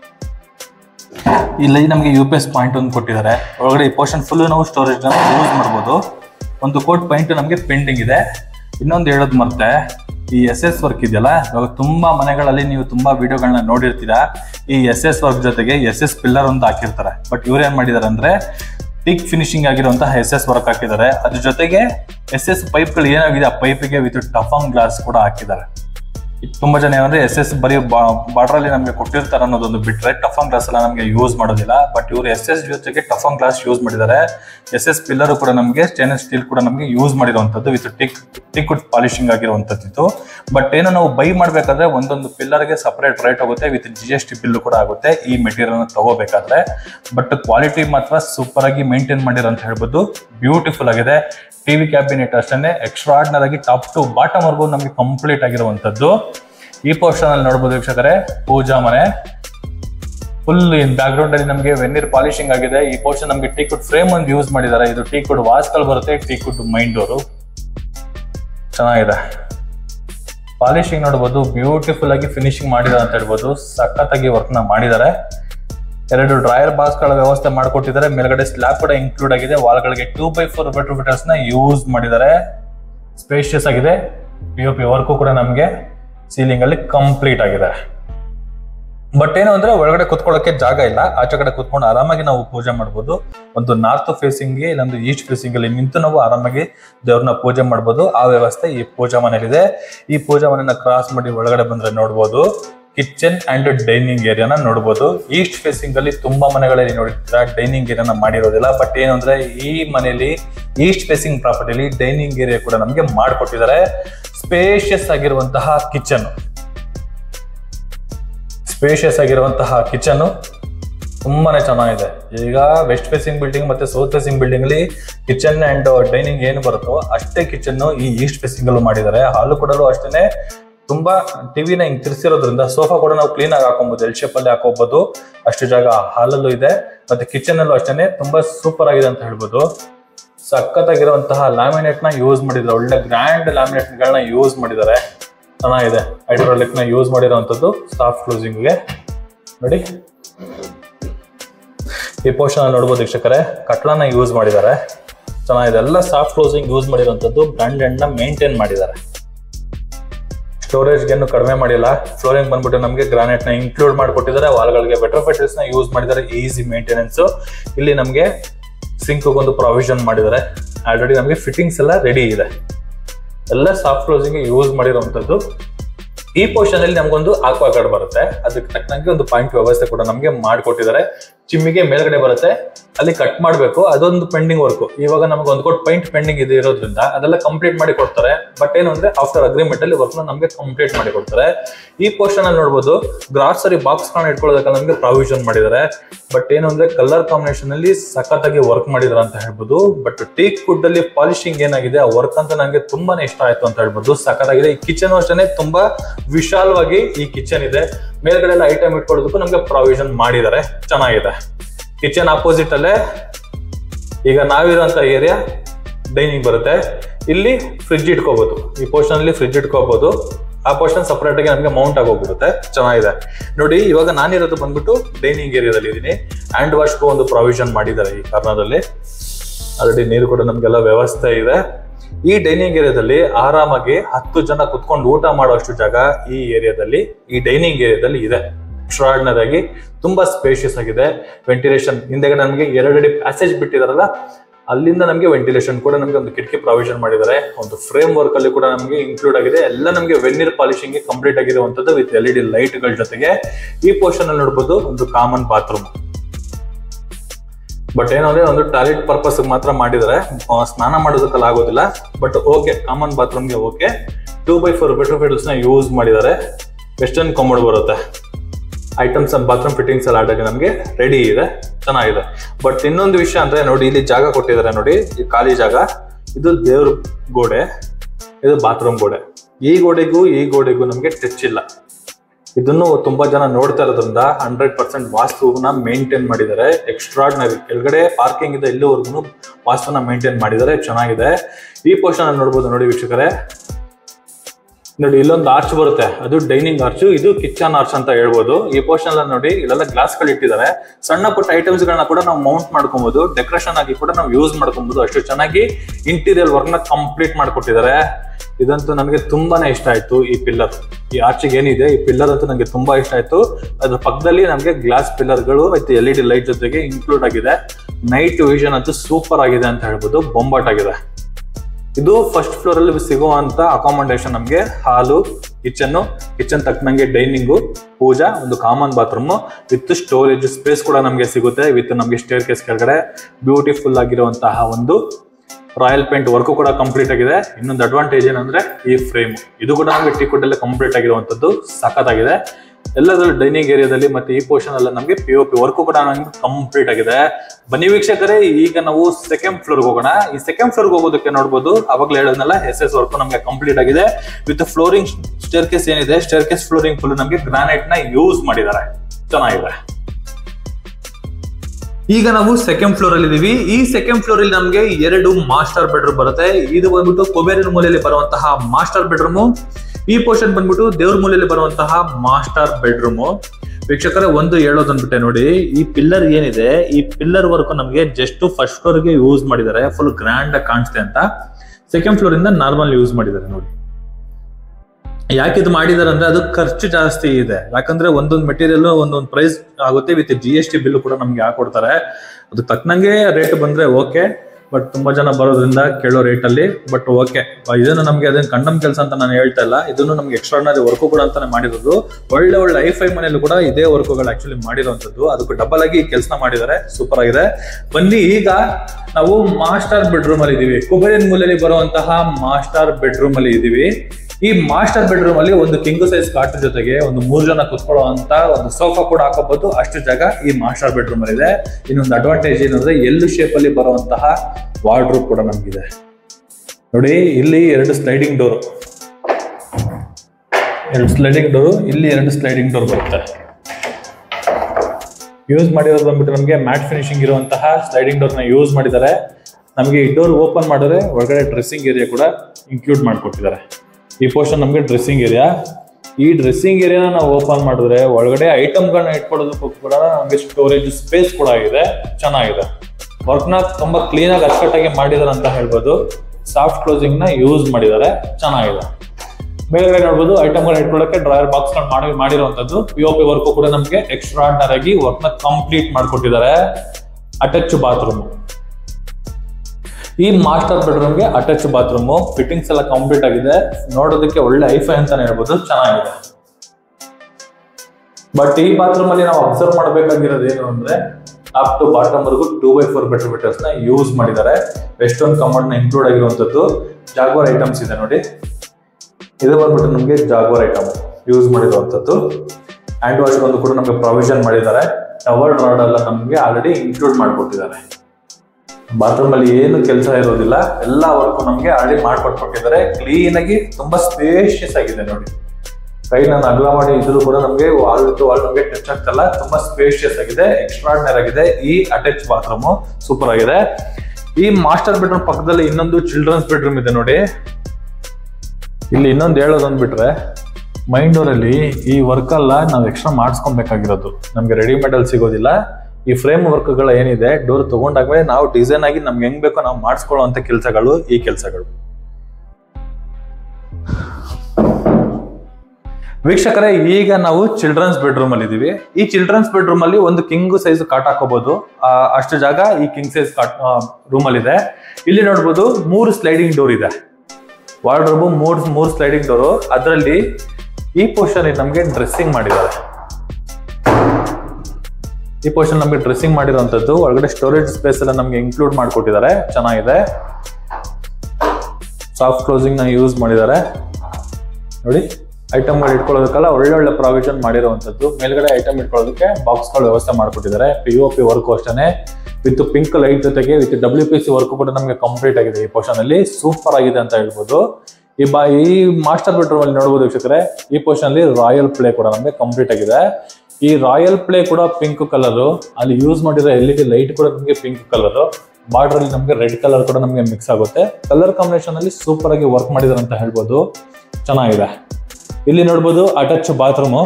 ಇಲ್ಲಿ ನಮಗೆ ಯು ಪಿ ಎಸ್ ಪಾಯಿಂಟ್ ಒಂದು ಕೊಟ್ಟಿದ್ದಾರೆ ಒಳಗಡೆ ಈ ಪೋರ್ಷನ್ ಫುಲ್ ನಾವು ಸ್ಟೋರೇಜ್ ಯೂಸ್ ಮಾಡ್ಬೋದು ಒಂದು ಕೋಟ್ ಪಾಯಿಂಟ್ ನಮಗೆ ಪೆಂಡಿಂಗ್ ಇದೆ ಇನ್ನೊಂದು ಹೇಳೋದು ಮತ್ತೆ ಈ ಎಸ್ ಎಸ್ ವರ್ಕ್ ಇದೆಯಲ್ಲ ಇವಾಗ ತುಂಬಾ ಮನೆಗಳಲ್ಲಿ ನೀವು ತುಂಬಾ ವಿಡಿಯೋಗಳನ್ನ ನೋಡಿರ್ತೀರಾ ಈ ಎಸ್ ಎಸ್ ವರ್ಕ್ ಜೊತೆಗೆ ಎಸ್ ಎಸ್ ಪಿಲ್ಲರ್ ಒಂದು ಹಾಕಿರ್ತಾರೆ ಬಟ್ ಇವ್ರು ಏನ್ ಮಾಡಿದಾರೆ ಅಂದ್ರೆ ಟಿಕ್ ಫಿನಿಶಿಂಗ್ ಆಗಿರುವಂತಹ ಎಸ್ ಎಸ್ ವರ್ಕ್ ಹಾಕಿದ್ದಾರೆ ಅದ್ರ ಜೊತೆಗೆ ಎಸ್ ಎಸ್ ಪೈಪ್ಗಳು ಏನಾಗಿದೆ ಆ ಪೈಪಿಗೆ ವಿತ್ ಟಫನ್ ಗ್ಲಾಸ್ ಕೂಡ ಹಾಕಿದ್ದಾರೆ ಈಗ ತುಂಬಾ ಜನ ಏನಂದ್ರೆ ಎಸ್ ಎಸ್ ಬರೀ ಬಾರ್ಡರ್ ಅಲ್ಲಿ ನಮಗೆ ಕೊಟ್ಟಿರ್ತಾರೆ ಅನ್ನೋದೊಂದು ಬಿಟ್ರೆ ಟಫನ್ ಗ್ಲಾಸ್ ಎಲ್ಲ ನಮಗೆ ಯೂಸ್ ಮಾಡೋದಿಲ್ಲ ಬಟ್ ಇವರು ಎಸ್ ಎಸ್ ಜೊತೆಗೆ ಟಫನ್ ಗ್ಲಾಸ್ ಯೂಸ್ ಮಾಡಿದ್ದಾರೆ ಎಸ್ ಎಸ್ ಪಿಲ್ಲರ್ ಕೂಡ ನಮಗೆ ಸ್ಟೇನ್ಲೆಸ್ ಸ್ಟೀಲ್ ಕೂಡ ನಮಗೆ ಯೂಸ್ ಮಾಡಿರುವಂತದ್ದು ವಿತ್ ಟಿಕ್ ಟಿಕ್ ಪಾಲಿಶಿಂಗ್ ಆಗಿರುವಂತದ್ದು ಬಟ್ ಏನು ನಾವು ಬೈ ಮಾಡ್ಬೇಕಾದ್ರೆ ಒಂದೊಂದು ಪಿಲ್ಲರ್ಗೆ ಸಪರೇಟ್ ರೇಟ್ ಹೋಗುತ್ತೆ with G S T bill ಕೂಡ ಆಗುತ್ತೆ ಈ ಮೆಟೀರಿಯಲ್ ತಗೋಬೇಕಾದ್ರೆ ಬಟ್ ಕ್ವಾಲಿಟಿ ಮಾತ್ರ ಸೂಪರ್ ಆಗಿ ಮೇಂಟೈನ್ ಮಾಡಿರೋ ಅಂತ ಹೇಳ್ಬೋದು ಬ್ಯೂಟಿಫುಲ್ ಆಗಿದೆ ಟಿವಿ ಕ್ಯಾಬಿನೆಟ್ ಅಷ್ಟೇ ಎಕ್ಸ್ಟ್ರಾರ್ಡಿನರ್ ಆಗಿ ಟಾಪ್ ಟು ಬಾಟಮ್ ವರ್ಗು ನಮಗೆ ಕಂಪ್ಲೀಟ್ ಆಗಿರುವಂತದ್ದು ಈ ಪೋರ್ಷನ್ ಅಲ್ಲಿ ನೋಡಬಹುದು ವೀಕ್ಷಕರೇ ಪೂಜಾ ಮನೆ ಫುಲ್ ಇನ್ ಬ್ಯಾಕ್ ಗ್ರೌಂಡ್ ಅಲ್ಲಿ ನಮಗೆ ವೆನ್ನೀರ್ ಪಾಲಿಶಿಂಗ್ ಆಗಿದೆ ಈ ಪೋರ್ಷನ್ ನಮಗೆ ಟೀ ಕುಡ್ ಫ್ರೇಮ್ ಒಂದು ಯೂಸ್ ಮಾಡಿದ್ದಾರೆ ಇದು ಟೀ ಕುಡ್ ವಾಸ್ಗಳು ಬರುತ್ತೆ ಟೀ ಕುಡ್ ಮೈಂಡ್ ಅವರು ಚೆನ್ನಾಗಿದೆ ಪಾಲಿಶಿಂಗ್ ನೋಡಬಹುದು ಬ್ಯೂಟಿಫುಲ್ ಆಗಿ ಫಿನಿಶಿಂಗ್ ಮಾಡಿದ್ದಾರೆ ಅಂತ ಹೇಳ್ಬೋದು ಸಖತ್ತಾಗಿ ವರ್ಕ್ ನ ಮಾಡಿದ್ದಾರೆ ಎರಡು ಡ್ರಾಯರ್ ಬಾಕ್ಸ್ ಗಳ ವ್ಯವಸ್ಥೆ ಮಾಡಿಕೊಟ್ಟಿದ್ದಾರೆ ಮೇಲ್ಗಡೆ ಸ್ಲ್ಯಾಬ್ ಕೂಡ ಇನ್ಕ್ಲೂಡ್ ಆಗಿದೆ ವಾಲ್ಗಳಿಗೆ ಟೂ ಬೈ ಫೋರ್ ಬೆಟರ್ ನ ಯೂಸ್ ಮಾಡಿದ್ದಾರೆ ಸ್ಪೇಷಿಯಸ್ ಆಗಿದೆ ಪಿ ಒ ಪಿ ವರ್ಕು ಕೂಡ ನಮಗೆ ಸೀಲಿಂಗ್ ಅಲ್ಲಿ ಕಂಪ್ಲೀಟ್ ಆಗಿದೆ ಬಟ್ ಏನು ಅಂದ್ರೆ ಒಳಗಡೆ ಕುತ್ಕೊಳ್ಳೋಕೆ ಜಾಗ ಇಲ್ಲ ಆಚೆ ಕಡೆ ಕುತ್ಕೊಂಡು ಆರಾಮಾಗಿ ನಾವು ಪೂಜೆ ಮಾಡ್ಬೋದು ಒಂದು ನಾರ್ತ್ ಫೇಸಿಂಗ್ ಇಲ್ಲೊಂದು ಈಸ್ಟ್ ಫೇಸಿಂಗ್ ಅಲ್ಲಿ ನಿಂತು ನಾವು ಆರಾಮಾಗಿ ದೇವ್ರನ್ನ ಪೂಜೆ ಮಾಡ್ಬೋದು ಆ ವ್ಯವಸ್ಥೆ ಈ ಪೂಜಾ ಮನೆಯಲ್ಲಿದೆ ಈ ಪೂಜಾ ಮನೆನ ಕ್ರಾಸ್ ಮಾಡಿ ಒಳಗಡೆ ಬಂದ್ರೆ ನೋಡ್ಬೋದು ಕಿಚನ್ ಅಂಡ್ ಡೈನಿಂಗ್ ಏರಿಯಾನ ನೋಡಬಹುದು ಈಸ್ಟ್ ಫೇಸಿಂಗ್ ಅಲ್ಲಿ ತುಂಬಾ ಮನೆಗಳಲ್ಲಿ ನೋಡಿರ್ತೀರಾ ಡೈನಿಂಗ್ ಏರಿಯಾನ ಮಾಡಿರೋದಿಲ್ಲ ಬಟ್ ಏನು ಅಂದ್ರೆ ಈ ಮನೆಯಲ್ಲಿ ಈಸ್ಟ್ ಫೇಸಿಂಗ್ ಪ್ರಾಪರ್ಟಿಲಿ ಡೈನಿಂಗ್ ಏರಿಯಾ ಕೂಡ ನಮಗೆ ಮಾಡಿಕೊಟ್ಟಿದ್ದಾರೆ ಸ್ಪೇಷಿಯಸ್ ಆಗಿರುವಂತಹ ಕಿಚನ್ ಸ್ಪೇಷಿಯಸ್ ಆಗಿರುವಂತಹ ಕಿಚನ್ ತುಂಬಾನೇ ಚೆನ್ನಾಗಿದೆ ಈಗ ವೆಸ್ಟ್ ಫೇಸಿಂಗ್ ಬಿಲ್ಡಿಂಗ್ ಮತ್ತೆ ಸೌತ್ ಫೇಸಿಂಗ್ ಬಿಲ್ಡಿಂಗ್ ಅಲ್ಲಿ ಕಿಚನ್ ಅಂಡ್ ಡೈನಿಂಗ್ ಏನು ಬರುತ್ತೋ ಅಷ್ಟೇ ಕಿಚನ್ ಈ ಈಸ್ಟ್ ಫೇಸಿಂಗ್ ಅಲ್ಲೂ ಮಾಡಿದ್ದಾರೆ ಹಾಲು ಕೊಡಲು ಅಷ್ಟೇನೆ ತುಂಬಾ ಟಿವಿನ ಹಿಂಗ್ ತಿರ್ಸಿರೋದ್ರಿಂದ ಸೋಫಾ ಕೂಡ ನಾವು ಕ್ಲೀನ್ ಆಗಿ ಹಾಕೊಬಹುದು ಎಲ್ ಶೇಪ್ ಅಲ್ಲಿ ಹಾಕೋಬಹುದು ಅಷ್ಟು ಜಾಗ ಹಾಲಲ್ಲೂ ಇದೆ ಮತ್ತೆ ಕಿಚನ್ ಅಲ್ಲೂ ಅಷ್ಟೇನೆ ತುಂಬಾ ಸೂಪರ್ ಆಗಿದೆ ಅಂತ ಹೇಳ್ಬೋದು ಸಖತ್ತಾಗಿರುವಂತಹ ಲ್ಯಾಮಿನೇಟ್ ನ ಯೂಸ್ ಮಾಡಿದ್ದಾರೆ ಒಳ್ಳೆ ಗ್ರ್ಯಾಂಡ್ ಲ್ಯಾಮಿನೇಟ್ ಗಳನ್ನ ಯೂಸ್ ಮಾಡಿದ್ದಾರೆ ಚೆನ್ನಾಗಿದೆ ಹೈಡ್ರಾಲಿಕ್ ನ ಯೂಸ್ ಮಾಡಿರೋಂಥದ್ದು ಸಾಫ್ಟ್ ಕ್ಲೋಸಿಂಗ್ ಗೆ ನೋಡಿ ಈ ಪೋರ್ಷನ್ ನೋಡ್ಬೋದು ವೀಕ್ಷಕರೇ ಕಟ್ಲನ ಯೂಸ್ ಮಾಡಿದ್ದಾರೆ ಚೆನ್ನಾಗಿದೆ ಎಲ್ಲ ಸಾಫ್ಟ್ ಕ್ಲೋಸಿಂಗ್ ಯೂಸ್ ಮಾಡಿರುವಂಥದ್ದು ಬ್ರ್ಯಾಂಡ್ ನ ಮೇಂಟೈನ್ ಮಾಡಿದ್ದಾರೆ ಸ್ಟೋರೇಜ್ ಏನು ಕಡಿಮೆ ಮಾಡಿಲ್ಲ ಫ್ಲೋರಿಂಗ್ ಬಂದ್ಬಿಟ್ಟು ನಮಗೆ ಗ್ರಾನೈಟ್ ನ ಇನ್ಕ್ಲೂಡ್ ಮಾಡಿಕೊಟ್ಟಿದ್ದಾರೆ ವಾಲ್ಗಳಿಗೆ ಬೆಟರ್ ಫೆಟಲ್ಸ್ ನ ಯೂಸ್ ಮಾಡಿದ್ದಾರೆ ಈಸಿ ಮೇಂಟೆನೆನ್ಸ್ ಇಲ್ಲಿ ನಮಗೆ ಸಿಂಕ್ ಒಂದು ಪ್ರಾವಿಷನ್ ಮಾಡಿದ್ದಾರೆ ಆಲ್ರೆಡಿ ನಮಗೆ ಫಿಟ್ಟಿಂಗ್ಸ್ ಎಲ್ಲ ರೆಡಿ ಇದೆ ಎಲ್ಲ ಸಾಫ್ಟ್ ಕ್ಲೋಸಿಂಗ್ ಯೂಸ್ ಮಾಡಿರುವಂತದ್ದು ಈ ಪೋರ್ಷನ್ ಅಲ್ಲಿ ನಮಗೊಂದು ಆಕ್ವಾ ಗಾರ್ಡ್ ಬರುತ್ತೆ ಅದಕ್ಕೆ ತಕ್ಕಂಗೆ ಒಂದು ಪಾಯಿಂಟ್ ವ್ಯವಸ್ಥೆ ಕೂಡ ನಮಗೆ ಮಾಡಿಕೊಟ್ಟಿದ್ದಾರೆ ಚಿಮ್ಮಿಗೆ ಮೇಲ್ಗಡೆ ಬರುತ್ತೆ ಅಲ್ಲಿ ಕಟ್ ಮಾಡಬೇಕು ಅದೊಂದು ಪೆಂಡಿಂಗ್ ವರ್ಕ್ ಇವಾಗ ನಮಗೆ ಒಂದು ಕೋಟ್ ಪೈಂಟ್ ಪೆಂಡಿಂಗ್ ಇದೆ ಇರೋದ್ರಿಂದ ಅದೆಲ್ಲ ಕಂಪ್ಲೀಟ್ ಮಾಡಿ ಕೊಡ್ತಾರೆ ಬಟ್ ಏನು ಅಂದ್ರೆ ಆಫ್ಟರ್ ಅಗ್ರಿಮೆಂಟ್ ಅಲ್ಲಿ ವರ್ಕ್ ನಮಗೆ ಕಂಪ್ಲೀಟ್ ಮಾಡಿ ಕೊಡ್ತಾರೆ ಈ ಪೋರ್ಷನ್ ಅಲ್ಲಿ ನೋಡಬಹುದು ಗ್ರಾಸರಿ ಬಾಕ್ಸ್ ಗಳನ್ನ ಇಟ್ಕೊಳ್ಳೋದಕ್ಕೆ ನಮಗೆ ಪ್ರಾವಿಷನ್ ಮಾಡಿದ್ದಾರೆ ಬಟ್ ಏನು ಅಂದ್ರೆ ಕಲರ್ ಕಾಂಬಿನೇಷನ್ ಅಲ್ಲಿ ಸಖತ್ತಾಗಿ ವರ್ಕ್ ಮಾಡಿದಾರೆ ಅಂತ ಹೇಳ್ಬೋದು ಬಟ್ ಟೀಕ್ ಫುಡ್ ಅಲ್ಲಿ ಪಾಲಿಶಿಂಗ್ ಏನಾಗಿದೆ ಆ ವರ್ಕ್ ಅಂತ ನನಗೆ ತುಂಬಾನೇ ಇಷ್ಟ ಆಯ್ತು ಅಂತ ಹೇಳ್ಬೋದು ಸಖತ್ತಾಗಿದೆ ಈ ಕಿಚನ್ ಅಷ್ಟೇ ತುಂಬಾ ವಿಶಾಲವಾಗಿ ಈ ಕಿಚನ್ ಇದೆ ಮೇಲ್ಗಡೆ ಎಲ್ಲ ಐಟಮ್ ಇಟ್ಕೊಳ್ಳೋದಕ್ಕೂ ನಮಗೆ ಪ್ರಾವಿಷನ್ ಮಾಡಿದ್ದಾರೆ ಚೆನ್ನಾಗಿದೆ ಕಿಚನ್ ಆಪೋಸಿಟ್ ಅಲ್ಲೇ ಈಗ ನಾವಿರೋಂಥ ಏರಿಯಾ ಡೈನಿಂಗ್ ಬರುತ್ತೆ ಇಲ್ಲಿ ಫ್ರಿಡ್ಜ್ ಇಟ್ಕೋಬಹುದು ಈ ಪೋರ್ಷನ್ ಅಲ್ಲಿ ಫ್ರಿಡ್ಜ್ ಇಟ್ಕೋಬಹುದು ಆ ಪೋರ್ಷನ್ ಸಪರೇಟ್ ಆಗಿ ನಮಗೆ ಮೌಂಟ್ ಆಗೋಗ್ಬಿಡುತ್ತೆ ಚೆನ್ನಾಗಿದೆ ನೋಡಿ ಇವಾಗ ನಾನಿರೋದು ಬಂದ್ಬಿಟ್ಟು ಡೈನಿಂಗ್ ಏರಿಯಾದಲ್ಲಿ ಇದ್ದೀನಿ ಹ್ಯಾಂಡ್ ವಾಶ್ಗೂ ಒಂದು ಪ್ರಾವಿಷನ್ ಮಾಡಿದ್ದಾರೆ ಈ ಕಾರ್ನರಲ್ಲಿ ಆಲ್ರೆಡಿ ನೀರು ಕೂಡ ನಮಗೆಲ್ಲ ವ್ಯವಸ್ಥೆ ಇದೆ ಈ ಡೈನಿಂಗ್ ಏರಿಯಾದಲ್ಲಿ ಆರಾಮಾಗಿ ಹತ್ತು ಜನ ಕುತ್ಕೊಂಡು ಊಟ ಮಾಡುವಷ್ಟು ಜಾಗ ಈ ಏರಿಯಾದಲ್ಲಿ ಈ ಡೈನಿಂಗ್ ಏರಿಯಾದಲ್ಲಿ ಇದೆ ಎಕ್ಸ್ಟ್ರಾರ್ಡಿನರಿ ಆಗಿ ತುಂಬಾ ಸ್ಪೇಷಿಯಸ್ ಆಗಿದೆ ವೆಂಟಿಲೇಷನ್ ಹಿಂದೆಗಡೆ ನಮಗೆ ಎರಡಡಿ ಪ್ಯಾಸೇಜ್ ಬಿಟ್ಟಿದಾರಲ್ಲ ಅಲ್ಲಿಂದ ನಮಗೆ ವೆಂಟಿಲೇಷನ್ ಕೂಡ ನಮಗೆ ಒಂದು ಕಿಟಕಿ ಪ್ರಾವಿಷನ್ ಮಾಡಿದ್ದಾರೆ ಒಂದು ಫ್ರೇಮ್ ವರ್ಕ್ ಅಲ್ಲಿ ಕೂಡ ನಮಗೆ ಇನ್ಕ್ಲೂಡ್ ಆಗಿದೆ ಎಲ್ಲ ನಮಗೆ ವೆನ್ನೀರ್ ಪಾಲಿಶಿಂಗ್ ಕಂಪ್ಲೀಟ್ ಆಗಿರುವಂತದ್ದು with L E D light ಗಳ ಜೊತೆಗೆ ಈ ಪೋರ್ಷನ್ ಅಲ್ಲಿ ನೋಡಬಹುದು ಒಂದು ಕಾಮನ್ ಬಾತ್ರೂಮ್ ಬಟ್ ಏನಂದ್ರೆ ಒಂದು ಟಾಯ್ಲೆಟ್ ಪರ್ಪಸ್ ಮಾತ್ರ ಮಾಡಿದ್ದಾರೆ ಆ, ಸ್ನಾನ ಮಾಡೋದಕ್ಕೆಲ್ಲ ಆಗೋದಿಲ್ಲ ಬಟ್ ಓಕೆ ಕಾಮನ್ ಬಾತ್ರೂಮ್ಗೆ okay two by four bedroom fittings ನ ಯೂಸ್ ಮಾಡಿದ್ದಾರೆ ವೆಸ್ಟರ್ನ್ ಕಮೋಡ್ ಬರುತ್ತೆ ಐಟಮ್ಸ್ ಅಂಡ್ ಬಾತ್ರೂಮ್ ಫಿಟ್ಟಿಂಗ್ಸ್ ಎಲ್ಲ ಆಲ್ರೆಡಿ ನಮಗೆ ರೆಡಿ ಇದೆ ಚೆನ್ನಾಗಿದೆ ಬಟ್ ಇನ್ನೊಂದು ವಿಷಯ ಅಂದ್ರೆ ನೋಡಿ ಇಲ್ಲಿ ಜಾಗ ಕೊಟ್ಟಿದ್ದಾರೆ ನೋಡಿ ಈ ಖಾಲಿ ಜಾಗ ಇದು ದೇವ್ರ ಗೋಡೆ ಇದು ಬಾತ್ರೂಮ್ ಗೋಡೆ ಈ ಗೋಡೆಗೂ ಈ ಗೋಡೆಗೂ ನಮಗೆ ಟಚ್ ಇಲ್ಲ ಇದನ್ನು ತುಂಬಾ ಜನ ನೋಡ್ತಾ ಇರೋದ್ರಿಂದ ಹಂಡ್ರೆಡ್ ಪರ್ಸೆಂಟ್ ವಾಸ್ತುವನ್ನ ಮೇಂಟೈನ್ ಮಾಡಿದ್ದಾರೆ ಎಕ್ಸ್ಟ್ರಾರ್ಡಿನರಿ ಕೆಳಗಡೆ ಪಾರ್ಕಿಂಗ್ ಇದೆ ಇಲ್ಲಿವರೆಗೂ ವಾಸ್ತುನ ಮೇಂಟೈನ್ ಮಾಡಿದ್ದಾರೆ ಚೆನ್ನಾಗಿದೆ ಈ ಪೋರ್ಷನ್ ನೋಡ್ಬೋದು ನೋಡಿ ವೀಕ್ಷಕರೇ ನೋಡಿ ಇಲ್ಲೊಂದು ಆರ್ಚ್ ಬರುತ್ತೆ ಅದು ಡೈನಿಂಗ್ ಆರ್ಚ್ ಇದು ಕಿಚನ್ ಆರ್ಚ್ ಅಂತ ಹೇಳ್ಬೋದು ಈ ಪೋರ್ಷನ್ ಅಲ್ಲಿ ನೋಡಿ ಇಲ್ಲೆಲ್ಲ ಗ್ಲಾಸ್ ಗಳು ಇಟ್ಟಿದ್ದಾರೆ ಸಣ್ಣ ಪುಟ್ಟ ಐಟಮ್ಸ್ ಗಳನ್ನ ಕೂಡ ನಾವು ಮೌಂಟ್ ಮಾಡ್ಕೊಬಹುದು ಡೆಕೋರೇಷನ್ ಆಗಿ ಕೂಡ ನಾವು ಯೂಸ್ ಮಾಡ್ಕೊಬಹುದು ಅಷ್ಟು ಚೆನ್ನಾಗಿ ಇಂಟೀರಿಯರ್ ವರ್ಕ್ ನ ಕಂಪ್ಲೀಟ್ ಮಾಡ್ಕೊಟ್ಟಿದ್ದಾರೆ ಇದಂತೂ ನನಗೆ ತುಂಬಾನೇ ಇಷ್ಟ ಆಯ್ತು ಈ ಪಿಲ್ಲರ್ ಈ ಆರ್ಚಿಗೆ ಏನಿದೆ ಈ ಪಿಲ್ಲರ್ ಅಂತೂ ನನಗೆ ತುಂಬಾ ಇಷ್ಟ ಆಯ್ತು ಅದ್ರ ಪಕ್ಕದಲ್ಲಿ ನಮಗೆ ಗ್ಲಾಸ್ ಪಿಲ್ಲರ್ಗಳು ಮತ್ತು ಎಲ್ ಇ ಡಿ ಲೈಟ್ ಜೊತೆಗೆ ಇನ್ಕ್ಲೂಡ್ ಆಗಿದೆ ನೈಟ್ ವಿಷನ್ ಅಂತೂ ಸೂಪರ್ ಆಗಿದೆ ಅಂತ ಹೇಳ್ಬೋದು ಬೊಂಬಾಟ್ ಆಗಿದೆ ಇದು ಫಸ್ಟ್ ಫ್ಲೋರ್ ಅಲ್ಲಿ ಸಿಗುವಂತ ಅಕಾಮಡೇಷನ್ ನಮಗೆ ಹಾಲು ಕಿಚನ್ ಕಿಚನ್ ತಕ್ಕನಂಗೆ ಡೈನಿಂಗು ಪೂಜಾ ಒಂದು common bathroom with storage space ಕೂಡ ನಮಗೆ ಸಿಗುತ್ತೆ ವಿತ್ ನಮಗೆ ಸ್ಟೇರ್ ಕೇಸ್ ಕೆಳಗಡೆ ಬ್ಯೂಟಿಫುಲ್ ಆಗಿರುವಂತಹ ಒಂದು ರಾಯಲ್ ಪೇಂಟ್ ವರ್ಕ್ ಕೂಡ ಕಂಪ್ಲೀಟ್ ಆಗಿದೆ ಇನ್ನೊಂದು ಅಡ್ವಾಂಟೇಜ್ ಏನಂದ್ರೆ ಈ ಫ್ರೇಮ್ ಇದು ಕೂಡ ನಮಗೆ ಟೀ ಅಲ್ಲಿ ಕಂಪ್ಲೀಟ್ ಆಗಿರುವಂತದ್ದು ಸಖತ್ತಾಗಿದೆ ಎಲ್ಲದರಲ್ಲೂ ಡೈನಿಂಗ್ ಏರಿಯಾದಲ್ಲಿ ಮತ್ತೆ ಈ ಪೋರ್ಷನ್ ಎಲ್ಲ ನಮಗೆ ಪಿ ಒ ಪಿ ವರ್ಕ್ ಕೂಡ ನಮಗೆ ಕಂಪ್ಲೀಟ್ ಆಗಿದೆ ಬನ್ನಿ ವೀಕ್ಷಕರೇ ಈಗ ನಾವು ಸೆಕೆಂಡ್ ಫ್ಲೋರ್ ಹೋಗೋಣ ಈ ಸೆಕೆಂಡ್ ಫ್ಲೋರ್ ಹೋಗೋದಕ್ಕೆ ನೋಡಬಹುದು ಅವಾಗಲೇ ಹೇಳೋದ್ನಲ್ಲ ಎಸ್ ಎಸ್ ವರ್ಕ್ ನಮಗೆ ಕಂಪ್ಲೀಟ್ ಆಗಿದೆ ವಿತ್ ಫ್ಲೋರಿಂಗ್ ಸ್ಟೇರ್ ಕೇಸ್ ಏನಿದೆ ಸ್ಟೇರ್ ಕೇಸ್ ಫ್ಲೋರಿಂಗ್ ಫುಲ್ ನಮಗೆ ಗ್ರಾನೈಟ್ ನ ಯೂಸ್ ಮಾಡಿದ್ದಾರೆ ಚೆನ್ನಾಗಿದೆ ಈಗ ನಾವು ಸೆಕೆಂಡ್ ಫ್ಲೋರ್ ಅಲ್ಲಿ ಇದೀವಿ ಈ ಸೆಕೆಂಡ್ ಫ್ಲೋರ್ ಅಲ್ಲಿ ನಮಗೆ ಎರಡು ಮಾಸ್ಟರ್ ಬೆಡ್ರೂಮ್ ಬರುತ್ತೆ ಇದು ಬಂದ್ಬಿಟ್ಟು ಕುಬೇರಿನ ಮೂಲೆಯಲ್ಲಿ ಬರುವಂತಹ ಮಾಸ್ಟರ್ ಬೆಡ್ರೂಮ್ ಈ ಪೋರ್ಷನ್ ಬಂದ್ಬಿಟ್ಟು ದೇವ್ರ ಮೂಲೆಯಲ್ಲಿ ಬರುವಂತಹ ಮಾಸ್ಟರ್ ಬೆಡ್ರೂಮ್ ವೀಕ್ಷಕರೇ ಒಂದು ಹೇಳೋದು ಅಂದ್ಬಿಟ್ಟೆ ನೋಡಿ ಈ ಪಿಲ್ಲರ್ ಏನಿದೆ ಈ ಪಿಲ್ಲರ್ ವರ್ಕ್ ನಮಗೆ ಜಸ್ಟ್ ಫಸ್ಟ್ ಫ್ಲೋರ್ ಗೆ ಯೂಸ್ ಮಾಡಿದ್ದಾರೆ ಫುಲ್ ಗ್ರ್ಯಾಂಡ್ ಆಗಿ ಕಾಣಿಸುತ್ತೆ ಅಂತ ಸೆಕೆಂಡ್ ಫ್ಲೋರ್ ಇಂದ ನಾರ್ಮಲ್ ಯೂಸ್ ಮಾಡಿದ್ದಾರೆ ನೋಡಿ ಯಾಕೆ ಇದು ಮಾಡಿದಾರೆ ಅಂದ್ರೆ ಅದು ಖರ್ಚು ಜಾಸ್ತಿ ಇದೆ ಯಾಕಂದ್ರೆ ಒಂದೊಂದು ಮೆಟೀರಿಯಲ್ ಒಂದೊಂದು ಪ್ರೈಸ್ ಆಗುತ್ತೆ with G S T bill ಕೂಡ ನಮ್ಗೆ ಹಾಕೊಡ್ತಾರೆ ಅದು ತಕ್ಕನಂಗೆ ರೇಟ್ ಬಂದ್ರೆ ಓಕೆ ಬಟ್ ತುಂಬಾ ಜನ ಬರೋದ್ರಿಂದ ಕೇಳೋ ರೇಟ್ ಅಲ್ಲಿ ಬಟ್ ಓಕೆ ಇದನ್ನು ನಮ್ಗೆ ಅದನ್ನ ಕಂಡಮ್ ಕೆಲಸ ಅಂತ ನಾನು ಹೇಳ್ತಾ ಇಲ್ಲ ಇದನ್ನು ನಮ್ಗೆ ಎಕ್ಸ್ಟ್ರಾರ್ನರಿ ವರ್ಕ್ ಕೂಡ ಅಂತಾನೆ ಮಾಡಿರೋದು ಒಳ್ಳೆ ಒಳ್ಳೆ ಐ ಫೈ ಮನೆಯಲ್ಲೂ ಕೂಡ ಇದೇ ವರ್ಕ್ಗಳು ಆಕ್ಚುಲಿ ಮಾಡಿರುವಂತದ್ದು ಅದಕ್ಕೂ ಡಬಲ್ ಆಗಿ ಕೆಲಸ ಮಾಡಿದ್ದಾರೆ ಸೂಪರ್ ಆಗಿದೆ ಬನ್ನಿ ಈಗ ನಾವು ಮಾಸ್ಟರ್ ಬೆಡ್ರೂಮ್ ಅಲ್ಲಿ ಇದೀವಿ ಕುಬೇರಿನ ಮೂಲೆಯಲ್ಲಿ ಬರುವಂತಹ ಮಾಸ್ಟರ್ ಬೆಡ್ರೂಮ್ ಅಲ್ಲಿ ಇದೀವಿ ಈ ಮಾಸ್ಟರ್ ಬೆಡ್ರೂಮ್ ಅಲ್ಲಿ ಒಂದು ಕಿಂಗ್ ಸೈಜ್ ಕಾಟ್ ಜೊತೆಗೆ ಒಂದು ಮೂರು ಜನ ಕುತ್ಕೊಳ್ಳುವಂತ ಒಂದು ಸೋಫಾ ಕೂಡ ಹಾಕೋಬಹುದು ಅಷ್ಟು ಜಾಗ ಈ ಮಾಸ್ಟರ್ ಬೆಡ್ರೂಮ್ ಅಲ್ಲಿ ಇದೆ ಇನ್ನೊಂದು ಅಡ್ವಾಂಟೇಜ್ ಏನಂದ್ರೆ ಎಲ್ಲು ಶೇಪ್ ಅಲ್ಲಿ ಬರುವಂತಹ ವಾರ್ಡ್ರೂಮ್ ಕೂಡ ನಮಗಿದೆ ನೋಡಿ ಇಲ್ಲಿ ಎರಡು ಸ್ಲೈಡಿಂಗ್ ಡೋರ್ ಎರಡು ಸ್ಲೈಡಿಂಗ್ ಡೋರ್ ಇಲ್ಲಿ ಎರಡು ಸ್ಲೈಡಿಂಗ್ ಡೋರ್ ಬರುತ್ತೆ ಯೂಸ್ ಮಾಡಿರೋದು ಬಂದ್ಬಿಟ್ಟು ನಮಗೆ ಮ್ಯಾಟ್ ಫಿನಿಶಿಂಗ್ ಇರುವಂತಹ ಸ್ಲೈಡಿಂಗ್ ಡೋರ್ನ ಯೂಸ್ ಮಾಡಿದ್ದಾರೆ ನಮಗೆ ಈ ಡೋರ್ ಓಪನ್ ಮಾಡಿದ್ರೆ ಒಳಗಡೆ ಡ್ರೆಸ್ಸಿಂಗ್ ಏರಿಯಾ ಕೂಡ ಇನ್ಕ್ಲೂಡ್ ಮಾಡಿಕೊಟ್ಟಿದ್ದಾರೆ ಈ ಪೋರ್ಷನ್ ನಮಗೆ ಡ್ರೆಸ್ಸಿಂಗ್ ಏರಿಯಾ ಈ ಡ್ರೆಸ್ಸಿಂಗ್ ಏರಿಯಾನ ನಾವು ಓಪನ್ ಮಾಡಿದ್ರೆ ಒಳಗಡೆ ಐಟಮ್ಗಳನ್ನ ಇಟ್ಕೊಳ್ಳೋದಕ್ಕೂ ಕೂಡ ನಮಗೆ ಸ್ಟೋರೇಜ್ ಸ್ಪೇಸ್ ಕೂಡ ಇದೆ ಚೆನ್ನಾಗಿದೆ ವರ್ಕ್ನ ತುಂಬಾ ಕ್ಲೀನ್ ಆಗಿ ಅಚ್ಚುಕಟ್ಟಾಗಿ ಮಾಡಿದಾರೆ ಅಂತ ಹೇಳ್ಬೋದು ಸಾಫ್ಟ್ ಕ್ಲೋಸಿಂಗ್ ನ ಯೂಸ್ ಮಾಡಿದ್ದಾರೆ ಚೆನ್ನಾಗಿದೆ ಮೇಲ್ಗಡೆ ನೋಡ್ಬೋದು ಐಟಮ್ಗಳು ಇಟ್ಕೊಳ್ಳೋಕೆ ಡ್ರಾಯರ್ ಬಾಕ್ಸ್ ಗಳು ಮಾಡಿ ಮಾಡಿರುವಂತದ್ದು ಪಿ ಒ ಪಿ ವರ್ಕ್ ಕೂಡ ನಮಗೆ ಎಕ್ಸ್ಟ್ರಾರ್ಡನರ್ ಆಗಿ ವರ್ಕ್ ನ ಕಂಪ್ಲೀಟ್ ಮಾಡ್ಕೊಟ್ಟಿದ್ದಾರೆ ಅಟ್ಯಾಚ್ ಬಾತ್ರೂಮ್ ಈ ಮಾಸ್ಟರ್ ಬೆಡ್ರೂಮ್ಗೆ ಅಟ್ಯಾಚ್ ಬಾತ್ರೂಮ್ ಫಿಟ್ಟಿಂಗ್ಸ್ ಎಲ್ಲ ಕಂಪ್ಲೀಟ್ ಆಗಿದೆ ನೋಡೋದಕ್ಕೆ ಒಳ್ಳೆ ಐಫೈ ಅಂತಾನೆ ಹೇಳ್ಬೋದು ಚೆನ್ನಾಗಿದೆ ಬಟ್ ಈ ಬಾತ್ರೂಮ್ ಅಲ್ಲಿ ನಾವು ಅಬ್ಸರ್ವ್ ಮಾಡಬೇಕಾಗಿರೋದು ಏನು ಅಂದ್ರೆ ಅಪ್ ಟು ಬಾಟಮ್ ವರೆಗೂ ಟೂ ಬೈ ಫೋರ್ ಬೆಟರ್ ಬಿಟರ್ಸ್ ನ ಯೂಸ್ ಮಾಡಿದ್ದಾರೆ ವೆಸ್ಟರ್ನ್ ಕಮಾಂಡ್ ನ ಇನ್ಕ್ಲೂಡ್ ಆಗಿರುವಂತದ್ದು ಜಾಗ್ವಾರ್ ಐಟಮ್ಸ್ ಇದೆ ನೋಡಿ ಇದು ಬಂದ್ಬಿಟ್ಟು ನಮಗೆ ಜಾಗ್ವಾರ್ ಐಟಮ್ ಯೂಸ್ ಮಾಡಿರುವಂತದ್ದು ಹ್ಯಾಂಡ್ ವಾಶ್ ಒಂದು ಕೂಡ ನಮಗೆ ಪ್ರೊವಿಷನ್ ಮಾಡಿದ್ದಾರೆ ಟವರ್ ರಾಡ್ ಎಲ್ಲ ನಮಗೆ ಆಲ್ರೆಡಿ ಇನ್ಕ್ಲೂಡ್ ಮಾಡಿಕೊಟ್ಟಿದ್ದಾರೆ ಬಾತ್ರೂಮ್ ಅಲ್ಲಿ ಏನು ಕೆಲಸ ಇರೋದಿಲ್ಲ ಎಲ್ಲ ವರ್ಕ್ ನಮಗೆ ಆಲ್ರೆಡಿ ಮಾಡ್ಕೊಟ್ಬಿಟ್ಟಿದ್ದಾರೆ ಕ್ಲೀನ್ ಆಗಿ ತುಂಬಾ ಸ್ಪೇಷಿಯಸ್ ಆಗಿದೆ ನೋಡಿ ಕೈ ನಾನು ಅಗಲ ಮಾಡಿ ಇದ್ರು ಕೂಡ ನಮಗೆ ವಾಲ್ ಟು ವಾಲ್ ನಮಗೆ ಟಚ್ ಆಗ್ತಲ್ಲ ತುಂಬಾ ಸ್ಪೇಷಿಯಸ್ ಆಗಿದೆ ಎಕ್ಸ್ಟ್ರಾರ್ಡಿನರ್ ಆಗಿದೆ ಈ ಅಟ್ಯಾಚ್ ಬಾತ್ರೂಮ್ ಸೂಪರ್ ಆಗಿದೆ ಈ ಮಾಸ್ಟರ್ ಬೆಡ್ರೂಮ್ ಪಕ್ಕದಲ್ಲಿ ಇನ್ನೊಂದು ಚಿಲ್ಡ್ರನ್ಸ್ ಬೆಡ್ರೂಮ್ ಇದೆ ನೋಡಿ ಇಲ್ಲಿ ಇನ್ನೊಂದು ಹೇಳೋದೊಂದು ಬಿಟ್ರೆ ಮೈಂಡ್ ಡೋರಲ್ಲಿ ಈ ವರ್ಕ್ ಅಲ್ಲ ನಾವು ಎಕ್ಸ್ಟ್ರಾ ಮಾಡಿಸ್ಕೊಬೇಕಾಗಿರೋದು ನಮಗೆ ರೆಡಿಮೇಡ್ ಅಲ್ಲಿ ಸಿಗೋದಿಲ್ಲ ಈ ಫ್ರೇಮ್ ವರ್ಕ್ಗಳು ಏನಿದೆ ಡೋರ್ ತಗೊಂಡಾದ್ಮೇಲೆ ನಾವು ಡಿಸೈನ್ ಆಗಿ ನಮ್ಗೆ ಹೆಂಗ್ ಬೇಕೋ ನಾವು ಮಾಡಿಸ್ಕೊಳ್ಳುವಂತ ಕೆಲಸಗಳು ಈ ಕೆಲಸಗಳು ವೀಕ್ಷಕರೇ ಈಗ ನಾವು ಚಿಲ್ಡ್ರನ್ಸ್ ಬೆಡ್ರೂಮ್ ಅಲ್ಲಿ ಇದೀವಿ ಈ ಚಿಲ್ಡ್ರನ್ಸ್ ಬೆಡ್ರೂಮ್ ಅಲ್ಲಿ ಒಂದು ಕಿಂಗ್ ಸೈಜ್ ಕಾಟ್ ಹಾಕೋಬಹುದು ಆ, ಅಷ್ಟು ಜಾಗ ಈ ಕಿಂಗ್ ಸೈಜ್ ಕಾಟ್ ರೂಮ್ ಅಲ್ಲಿ ಇದೆ ಇಲ್ಲಿ ನೋಡ್ಬೋದು ಮೂರು ಸ್ಲೈಡಿಂಗ್ ಡೋರ್ ಇದೆ ವಾರ್ಡ್ರೋಬ್ ಮೂರ್ ಮೂರ್ ಸ್ಲೈಡಿಂಗ್ ಡೋರು ಅದರಲ್ಲಿ ಈ ಪೋರ್ಷನ್ ನಮಗೆ ಡ್ರೆಸ್ಸಿಂಗ್ ಮಾಡಿದ್ದಾರೆ ಈ ಪೋರ್ಷನ್ ನಮಗೆ ಡ್ರೆಸ್ಸಿಂಗ್ ಮಾಡಿರುವಂತದ್ದು ಒಳಗಡೆ ಸ್ಟೋರೇಜ್ ಸ್ಪೇಸ್ ಎಲ್ಲ ನಮಗೆ ಇನ್ಕ್ಲೂಡ್ ಮಾಡಿಕೊಟ್ಟಿದ್ದಾರೆ ಚೆನ್ನಾಗಿದೆ ಸಾಫ್ಟ್ ಕ್ಲೋಸಿಂಗ್ ನ ಯೂಸ್ ಮಾಡಿದ್ದಾರೆ ನೋಡಿ ಐಟಮ್ಗಳು ಇಟ್ಕೊಳ್ಳೋದಕ್ಕೆಲ್ಲ ಒಳ್ಳೆ ಒಳ್ಳೆ ಪ್ರಾವಿಷನ್ ಮಾಡಿರುವಂತದ್ದು ಮೇಲ್ಗಡೆ ಐಟಮ್ ಇಟ್ಕೊಳ್ಳೋದಕ್ಕೆ ಬಾಕ್ಸ್ಗಳು ವ್ಯವಸ್ಥೆ ಮಾಡಿಕೊಟ್ಟಿದ್ದಾರೆ ಪಿ ಒ ಪಿ ವರ್ಕ್ ಅಷ್ಟೇ ವಿತ್ ಪಿಂಕ್ ಲೈಟ್ ಜೊತೆಗೆ with W P C work ಕೂಡ ನಮಗೆ ಕಂಪ್ಲೀಟ್ ಆಗಿದೆ ಈ ಪೋರ್ಷನ್ ಅಲ್ಲಿ ಸೂಪರ್ ಆಗಿದೆ ಅಂತ ಹೇಳ್ಬೋದು ಈ ಬಾ ಈ ಮಾಸ್ಟರ್ ಬೆಡ್ರೂಮ್ ಅಲ್ಲಿ ನೋಡಬಹುದು ವೀಕ್ಷಕರೇ ಈ ಪೋರ್ಷನ್ ಅಲ್ಲಿ ರಾಯಲ್ ಪ್ಲೇ ಕೂಡ ನಮಗೆ ಕಂಪ್ಲೀಟ್ ಆಗಿದೆ ಈ ರಾಯಲ್ ಪ್ಲೇ ಕೂಡ ಪಿಂಕ್ ಕಲರ್ ಅಲ್ಲಿ ಯೂಸ್ ಮಾಡಿರೋ ಎಲ್ ಇ ಡಿ ಲೈಟ್ ಕೂಡ ನಮಗೆ ಪಿಂಕ್ ಕಲರ್ ಬಾರ್ಡರ್ ಅಲ್ಲಿ ನಮಗೆ ರೆಡ್ ಕಲರ್ ಕೂಡ ನಮಗೆ ಮಿಕ್ಸ್ ಆಗುತ್ತೆ ಕಲರ್ ಕಾಂಬಿನೇಷನ್ ಅಲ್ಲಿ ಸೂಪರ್ ಆಗಿ ವರ್ಕ್ ಮಾಡಿದಾರೆ ಅಂತ ಹೇಳ್ಬೋದು ಚೆನ್ನಾಗಿದೆ ಇಲ್ಲಿ ನೋಡ್ಬೋದು ಅಟ್ಯಾಚ್ ಬಾತ್ರೂಮು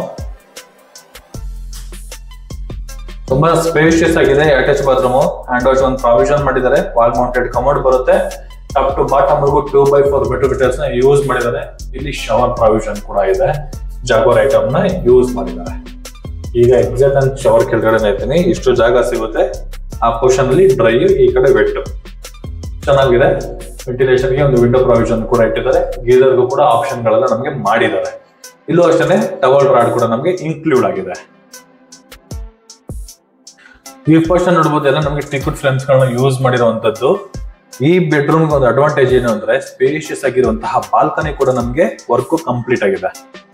ತುಂಬಾ ಸ್ಪೇಷಿಯಸ್ ಆಗಿದೆ ಅಟ್ಯಾಚ್ ಬಾತ್ರೂಮ್ ಹ್ಯಾಂಡ್ ವಾಶ್ ಒಂದು ಪ್ರಾವಿಷನ್ ಮಾಡಿದ್ದಾರೆ ವಾಲ್ ಮೌಂಟೆಡ್ ಕಮೋಡ್ ಬರುತ್ತೆ ಟಾಪ್ ಟು ಬಾಟಮ್ ವರೆಗೂ ಟೂ ಬೈ ಫೋರ್ ಬೆಟರ್ ಬಿಟರ್ಸ್ ನ ಯೂಸ್ ಮಾಡಿದ್ದಾರೆ ಇಲ್ಲಿ ಶವರ್ ಪ್ರಾವಿಷನ್ ಕೂಡ ಇದೆ ಜಾಗೋರ್ ಐಟಮ್ ನ ಯೂಸ್ ಮಾಡಿದ್ದಾರೆ ಈಗ ಎಕ್ಸಾಕ್ಟ್ ಅಂತ ಶವರ್ ಕೆಳಗಡೆ ಇರ್ತೀನಿ ಇಷ್ಟು ಜಾಗ ಸಿಗುತ್ತೆ ಆ ಪೋರ್ಷನ್ ಅಲ್ಲಿ ಡ್ರೈ ಈ ಕಡೆ ವೆಟ್ ಚೆನ್ನಾಗಿದೆ ವೆಂಟಿಲೇಷನ್ ಗೆ ಒಂದು ವಿಂಡೋ ಪ್ರಾವಿಷನ್ ಕೂಡ ಇಟ್ಟಿದ್ದಾರೆ ಗೀಸರ್ಗೂ ಕೂಡ ಆಪ್ಷನ್ ಗಳೆಲ್ಲ ನಮಗೆ ಮಾಡಿದ್ದಾರೆ ಇಲ್ಲೂ ಅಷ್ಟೇ ಟವಲ್ ರಾಡ್ ಕೂಡ ನಮಗೆ ಇನ್ಕ್ಲೂಡ್ ಆಗಿದೆ ಈ ಪೋರ್ಷನ್ ನೋಡ್ಬೋದು ಎಲ್ಲ ನಮಗೆ ಟಿಕೆಟ್ ಫ್ರೇಮ್ಸ್ ಗಳನ್ನ ಯೂಸ್ ಮಾಡಿರುವಂತದ್ದು ಈ ಬೆಡ್ರೂಮ್ ಒಂದು ಅಡ್ವಾಂಟೇಜ್ ಏನು ಅಂದ್ರೆ ಸ್ಪೇಷಿಯಸ್ ಆಗಿರುವಂತಹ ಬಾಲ್ಕನಿ ಕೂಡ ನಮಗೆ ವರ್ಕ್ ಕಂಪ್ಲೀಟ್ ಆಗಿದೆ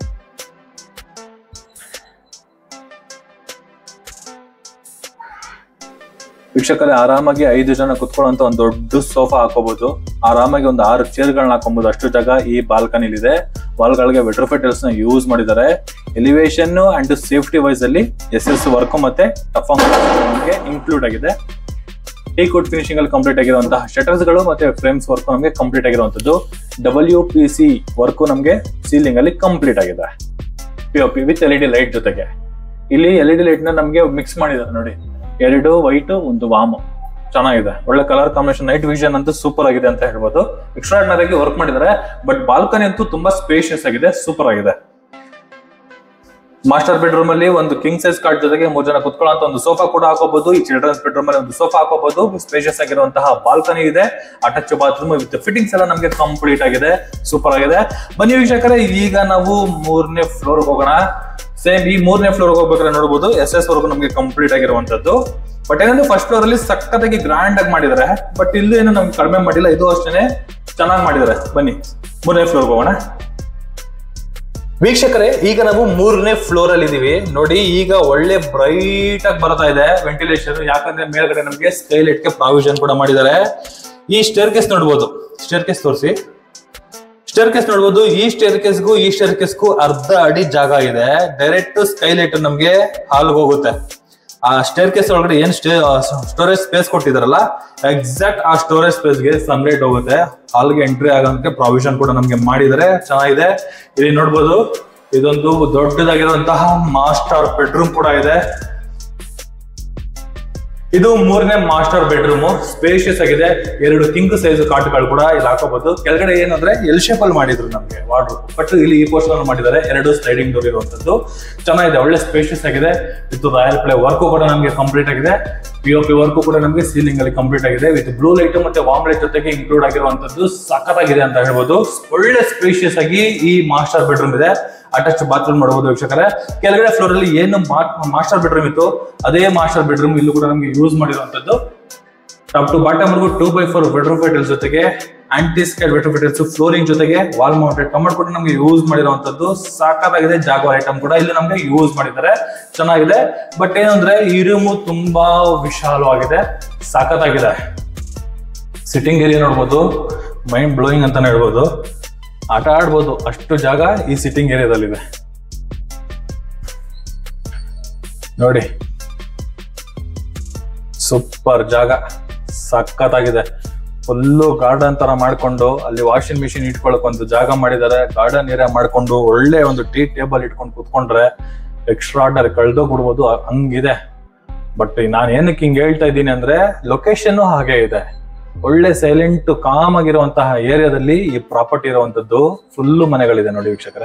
ವೀಕ್ಷಕರೇ ಆರಾಮಾಗಿ ಐದು ಜನ ಕುತ್ಕೊಳ್ಳುವಂತ ಒಂದು ದೊಡ್ಡ ಸೋಫಾ ಹಾಕೋಬಹುದು ಆರಾಮಾಗಿ ಒಂದು ಆರು ಚೇರ್ಗಳನ್ನ ಹಾಕೊಬಹುದು ಅಷ್ಟು ಜಾಗ ಈ ಬಾಲ್ಕನಿ ಇದೆ ವಾಲ್ಗಳಿಗೆ ವೆಟ್ರೋಫೆಟಲ್ಸ್ ನ ಯೂಸ್ ಮಾಡಿದ್ದಾರೆ ಎಲಿವೇಶನ್ ಅಂಡ್ ಸೇಫ್ಟಿ ವೈಸ್ ಅಲ್ಲಿ ಎಸ್ ಎಸ್ ವರ್ಕ್ ಮತ್ತೆ ಟಫಂಗ್ ನಮಗೆ ಇನ್ಕ್ಲೂಡ್ ಆಗಿದೆ ಟೀ ಕೋಟ್ ಫಿನಿಶಿಂಗ್ ಅಲ್ಲಿ ಕಂಪ್ಲೀಟ್ ಆಗಿರುವಂತಹ ಶಟರ್ಸ್ ಗಳು ಮತ್ತೆ ಫ್ರೇಮ್ಸ್ ವರ್ಕ್ ನಮಗೆ ಕಂಪ್ಲೀಟ್ ಆಗಿರುವಂತದ್ದು ಡಬ್ಲ್ಯೂ ಪಿ ಸಿ ವರ್ಕ್ ನಮಗೆ ಸೀಲಿಂಗ್ ಅಲ್ಲಿ ಕಂಪ್ಲೀಟ್ ಆಗಿದೆ P O P with L E D light ಜೊತೆಗೆ ಇಲ್ಲಿ ಎಲ್ ಇ ಡಿ ಲೈಟ್ ನ ನಮಗೆ ಮಿಕ್ಸ್ ಮಾಡಿದ್ದಾರೆ ನೋಡಿ ಎರಡು ವೈಟ್ ಒಂದು ವಾಮ್ ಚೆನ್ನಾಗಿದೆ ಒಳ್ಳೆ ಕಲರ್ ಕಾಂಬಿನೇಷನ್ ನೈಟ್ ವಿಷನ್ ಅಂತೂ ಸೂಪರ್ ಆಗಿದೆ ಅಂತ ಹೇಳ್ಬೋದು ಎಕ್ಸ್ಟ್ರಾರ್ಡಿನರಿ ಆಗಿ ವರ್ಕ್ ಮಾಡಿದ್ದಾರೆ ಬಟ್ ಬಾಲ್ಕನಿ ಅಂತೂ ತುಂಬಾ ಸ್ಪೇಷಿಯಸ್ ಆಗಿದೆ ಸೂಪರ್ ಆಗಿದೆ ಮಾಸ್ಟರ್ ಬೆಡ್ರೂಮ್ ಅಲ್ಲಿ ಒಂದು ಕಿಂಗ್ ಸೈಜ್ ಕಾರ್ಡ್ ಜೊತೆಗೆ ಮೂರ್ ಜನ ಕುತ್ಕೊಳ್ಳೋ ಒಂದು ಸೋಫಾ ಕೂಡ ಹಾಕೋಬಹುದು ಈ ಚಿಲ್ಡ್ರನ್ಸ್ ಬೆಡ್ರೂಮ್ ಅಲ್ಲಿ ಒಂದು ಸೋಫಾ ಹಾಕೋಬಹುದು ಸ್ಪೇಷಿಯಸ್ ಆಗಿರುವಂತಹ ಬಾಲ್ಕನಿ ಇದೆ ಅಟಚ್ ಬಾತ್ರೂಮ್ ವಿತ್ ಫಿಟ್ಟಿಂಗ್ಸ್ ಎಲ್ಲ ನಮಗೆ ಕಂಪ್ಲೀಟ್ ಆಗಿದೆ ಸೂಪರ್ ಆಗಿದೆ ಬನ್ನಿ ವೀಕ್ಷಕರೇ ಈಗ ನಾವು ಮೂರನೇ ಫ್ಲೋರ್ ಹೋಗೋಣ ಸೇಮ್ ಈ ಮೂರನೇ ಫ್ಲೋರ್ ಹೋಗ್ಬೇಕಾದ್ರೆ ನೋಡಬಹುದು ಎಸ್ ಎಸ್ ವರ್ಗು ನಮಗೆ ಕಂಪ್ಲೀಟ್ ಆಗಿರುವಂತದ್ದು ಬಟ್ ಏನಂದ್ರೆ ಫಸ್ಟ್ ಫ್ಲೋರ್ ಅಲ್ಲಿ ಸಖತ್ತಾಗಿ ಗ್ರ್ಯಾಂಡ್ ಆಗಿ ಮಾಡಿದ್ದಾರೆ ಬಟ್ ಇಲ್ಲೂ ಏನು ನಮ್ಗೆ ಕಡಿಮೆ ಮಾಡಿಲ್ಲ ಇದು ಅಷ್ಟೇನೆ ಚೆನ್ನಾಗಿ ಮಾಡಿದ್ದಾರೆ ಬನ್ನಿ ಮೂರನೇ ಫ್ಲೋರ್ ಹೋಗೋಣ ವೀಕ್ಷಕರೇ ಈಗ ನಾವು ಮೂರನೇ ಫ್ಲೋರ್ ಅಲ್ಲಿ ಇದೀವಿ ನೋಡಿ ಈಗ ಒಳ್ಳೆ ಬ್ರೈಟ್ ಆಗಿ ಬರ್ತಾ ಇದೆ ವೆಂಟಿಲೇಷನ್ ಯಾಕಂದ್ರೆ ಮೇಲ್ಗಡೆ ನಮಗೆ ಸ್ಕೈಲೈಟ್ ಗೆ ಪ್ರಾವಿಷನ್ ಕೂಡ ಮಾಡಿದ್ದಾರೆ ಈ ಸ್ಟೇರ್ ಕೇಸ್ ನೋಡ್ಬೋದು ಸ್ಟೇರ್ ಕೇಸ್ ತೋರಿಸಿ ಸ್ಟೇರ್ ಕೇಸ್ ನೋಡ್ಬೋದು ಈ ಸ್ಟೇರ್ ಕೇಸ್ಗೂ ಈ ಸ್ಟೇರ್ ಕೇಸ್ಗೂ ಅರ್ಧ ಅಡಿ ಜಾಗ ಇದೆ ಡೈರೆಕ್ಟ್ ಸ್ಕೈಲೈಟ್ ನಮ್ಗೆ ಹಾಲ್ಗೆ ಹೋಗುತ್ತೆ ಆ ಸ್ಟೇರ್ ಕೇಸ್ ಒಳಗಡೆ ಏನ್ ಸ್ಟೇ ಸ್ಟೋರೇಜ್ ಸ್ಪೇಸ್ ಕೊಟ್ಟಿದಾರಲ್ಲ ಎಕ್ಸಾಕ್ಟ್ ಆ ಸ್ಟೋರೇಜ್ ಸ್ಪೇಸ್ಗೆ ಸನ್ಲೈಟ್ ಹೋಗುತ್ತೆ ಹಾಲ್ಗೆ ಎಂಟ್ರಿ ಆಗೋದಕ್ಕೆ ಪ್ರಾವಿಷನ್ ಕೂಡ ನಮ್ಗೆ ಮಾಡಿದ್ದಾರೆ ಚೆನ್ನಾಗಿದೆ ಇಲ್ಲಿ ನೋಡ್ಬೋದು ಇದೊಂದು ದೊಡ್ಡದಾಗಿರುವಂತಹ ಮಾಸ್ಟರ್ ಬೆಡ್ರೂಮ್ ಕೂಡ ಇದೆ ಇದು ಮೂರನೇ ಮಾಸ್ಟರ್ ಬೆಡ್ರೂಮ್ ಸ್ಪೇಷಿಯಸ್ ಆಗಿದೆ ಎರಡು ಕಿಂಗ್ ಸೈಜ್ ಕಾಟ್ಗಳು ಕೂಡ ಇಲ್ಲಿ ಹಾಕೋಬಹುದು ಕೆಳಗಡೆ ಏನಂದ್ರೆ ಎಲ್ ಶೇಪ್ ಅಲ್ಲಿ ಮಾಡಿದ್ರು ನಮ್ಗೆ ವಾರ್ಡ್ರೋಬ್ ಬಟ್ ಇಲ್ಲಿ ಈ ಪೋರ್ಷನ್ ಮಾಡಿದ್ದಾರೆ ಎರಡು ಸ್ಲೈಡಿಂಗ್ ಡೋರ್ ಇರುವಂತದ್ದು ಚೆನ್ನಾಗಿದೆ ಒಳ್ಳೆ ಸ್ಪೇಷಿಯಸ್ ಆಗಿದೆ ಇದು ರಾಯಲ್ ಪ್ಲೇ ವರ್ಕ್ ಕೂಡ ನಮಗೆ ಕಂಪ್ಲೀಟ್ ಆಗಿದೆ ಪಿ ಒ ಪಿ ವರ್ಕ್ ಕೂಡ ನಮಗೆ ಸೀಲಿಂಗ್ ಅಲ್ಲಿ ಕಂಪ್ಲೀಟ್ ಆಗಿದೆ ವಿತ್ ಬ್ಲೂ ಲೈಟ್ ಮತ್ತೆ ವಾಮ್ ಲೈಟ್ ಜೊತೆಗೆ ಇನ್ಕ್ಲೂಡ್ ಆಗಿರುವಂತದ್ದು ಸಖತ್ತಾಗಿದೆ ಅಂತ ಹೇಳ್ಬೋದು ಒಳ್ಳೆ ಸ್ಪೇಷಿಯಸ್ ಆಗಿ ಈ ಮಾಸ್ಟರ್ ಬೆಡ್ರೂಮ್ ಇದೆ ಅಟ್ಯಾಚ್ ಬಾತ್ರೂಮ್ ಮಾಡಬಹುದು ವೀಕ್ಷಕರೇ ಕೆಳಗಡೆ ಫ್ಲೋರ್ ಅಲ್ಲಿ ಏನು ಮಾಸ್ಟರ್ ಬೆಡ್ರೂಮ್ ಇತ್ತು ಅದೇ ಮಾಸ್ಟರ್ ಬೆಡ್ರೂಮ್ ಇಲ್ಲೂ ಕೂಡ ನಮಗೆ ಯೂಸ್ ಮಾಡಿರುವಂತದ್ದು ಟಾಪ್ ಟು ಬಾಟಮ್ ವರ್ಗು ಟೂ ಬೈ ಫೋರ್ ಬೆಡ್ರೂಮ್ ಫೈಟಲ್ಸ್ ಜೊತೆಗೆ ಆಂಟಿ ಸ್ಕೇಲ್ ಬೆಡ್ರೂಮ್ ಫೈಟಲ್ಸ್ ಫ್ಲೋರಿಂಗ್ ಜೊತೆಗೆ ವಾಲ್ ಮೌಂಟೆಡ್ ಕಮರ್ ಕೂಡ ನಮಗೆ ಯೂಸ್ ಮಾಡಿರುವಂತದ್ದು ಸಾಕಾಗಿದೆ ಜಾಗೋ ಐಟಮ್ ಕೂಡ ಇಲ್ಲಿ ನಮಗೆ ಯೂಸ್ ಮಾಡಿದ್ದಾರೆ ಚೆನ್ನಾಗಿದೆ ಬಟ್ ಏನಂದ್ರೆ ಈ ರೂಮು ತುಂಬಾ ವಿಶಾಲವಾಗಿದೆ ಸಾಕತ್ತಾಗಿದೆ ಸಿಟ್ಟಿಂಗ್ ಏರಿಯಾ ನೋಡ್ಬೋದು ಮೈಂಡ್ ಬ್ಲೋಯಿಂಗ್ ಅಂತಾನೆ ಹೇಳ್ಬೋದು ಆಟ ಆಡ್ಬೋದು ಅಷ್ಟು ಜಾಗ ಈ ಸಿಟ್ಟಿಂಗ್ ಏರಿಯಾದಲ್ಲಿದೆ ನೋಡಿ ಸೂಪರ್ ಜಾಗ ಸಖತ್ತಾಗಿದೆ ಫುಲ್ಲು ಗಾರ್ಡನ್ ತರ ಮಾಡ್ಕೊಂಡು ಅಲ್ಲಿ ವಾಷಿಂಗ್ ಮಿಷಿನ್ ಇಟ್ಕೊಳಕ್ ಒಂದು ಜಾಗ ಮಾಡಿದ್ದಾರೆ ಗಾರ್ಡನ್ ಏರಿಯಾ ಮಾಡ್ಕೊಂಡು ಒಳ್ಳೆ ಒಂದು ಟೀ ಟೇಬಲ್ ಇಟ್ಕೊಂಡು ಕುತ್ಕೊಂಡ್ರೆ ಎಕ್ಸ್ಟ್ರಾ ಆರ್ಡರ್ ಕಳ್ದೋ ಬಿಡ್ಬೋದು ಹಂಗಿದೆ ಬಟ್ ನಾನು ಏನಕ್ಕೆ ಹಿಂಗ್ ಹೇಳ್ತಾ ಇದ್ದೀನಿ ಅಂದ್ರೆ ಲೊಕೇಶನ್ ಹಾಗೆ ಇದೆ ಒಳ್ಳೆ ಸೈಲೆಂಟ್ ಕಾಮ್ ಆಗಿರುವಂತಹ ಏರಿಯಾದಲ್ಲಿ ಈ ಪ್ರಾಪರ್ಟಿ ಇರುವಂತದ್ದು ಫುಲ್ಲು ಮನೆಗಳಿದೆ ನೋಡಿ ವೀಕ್ಷಕರೇ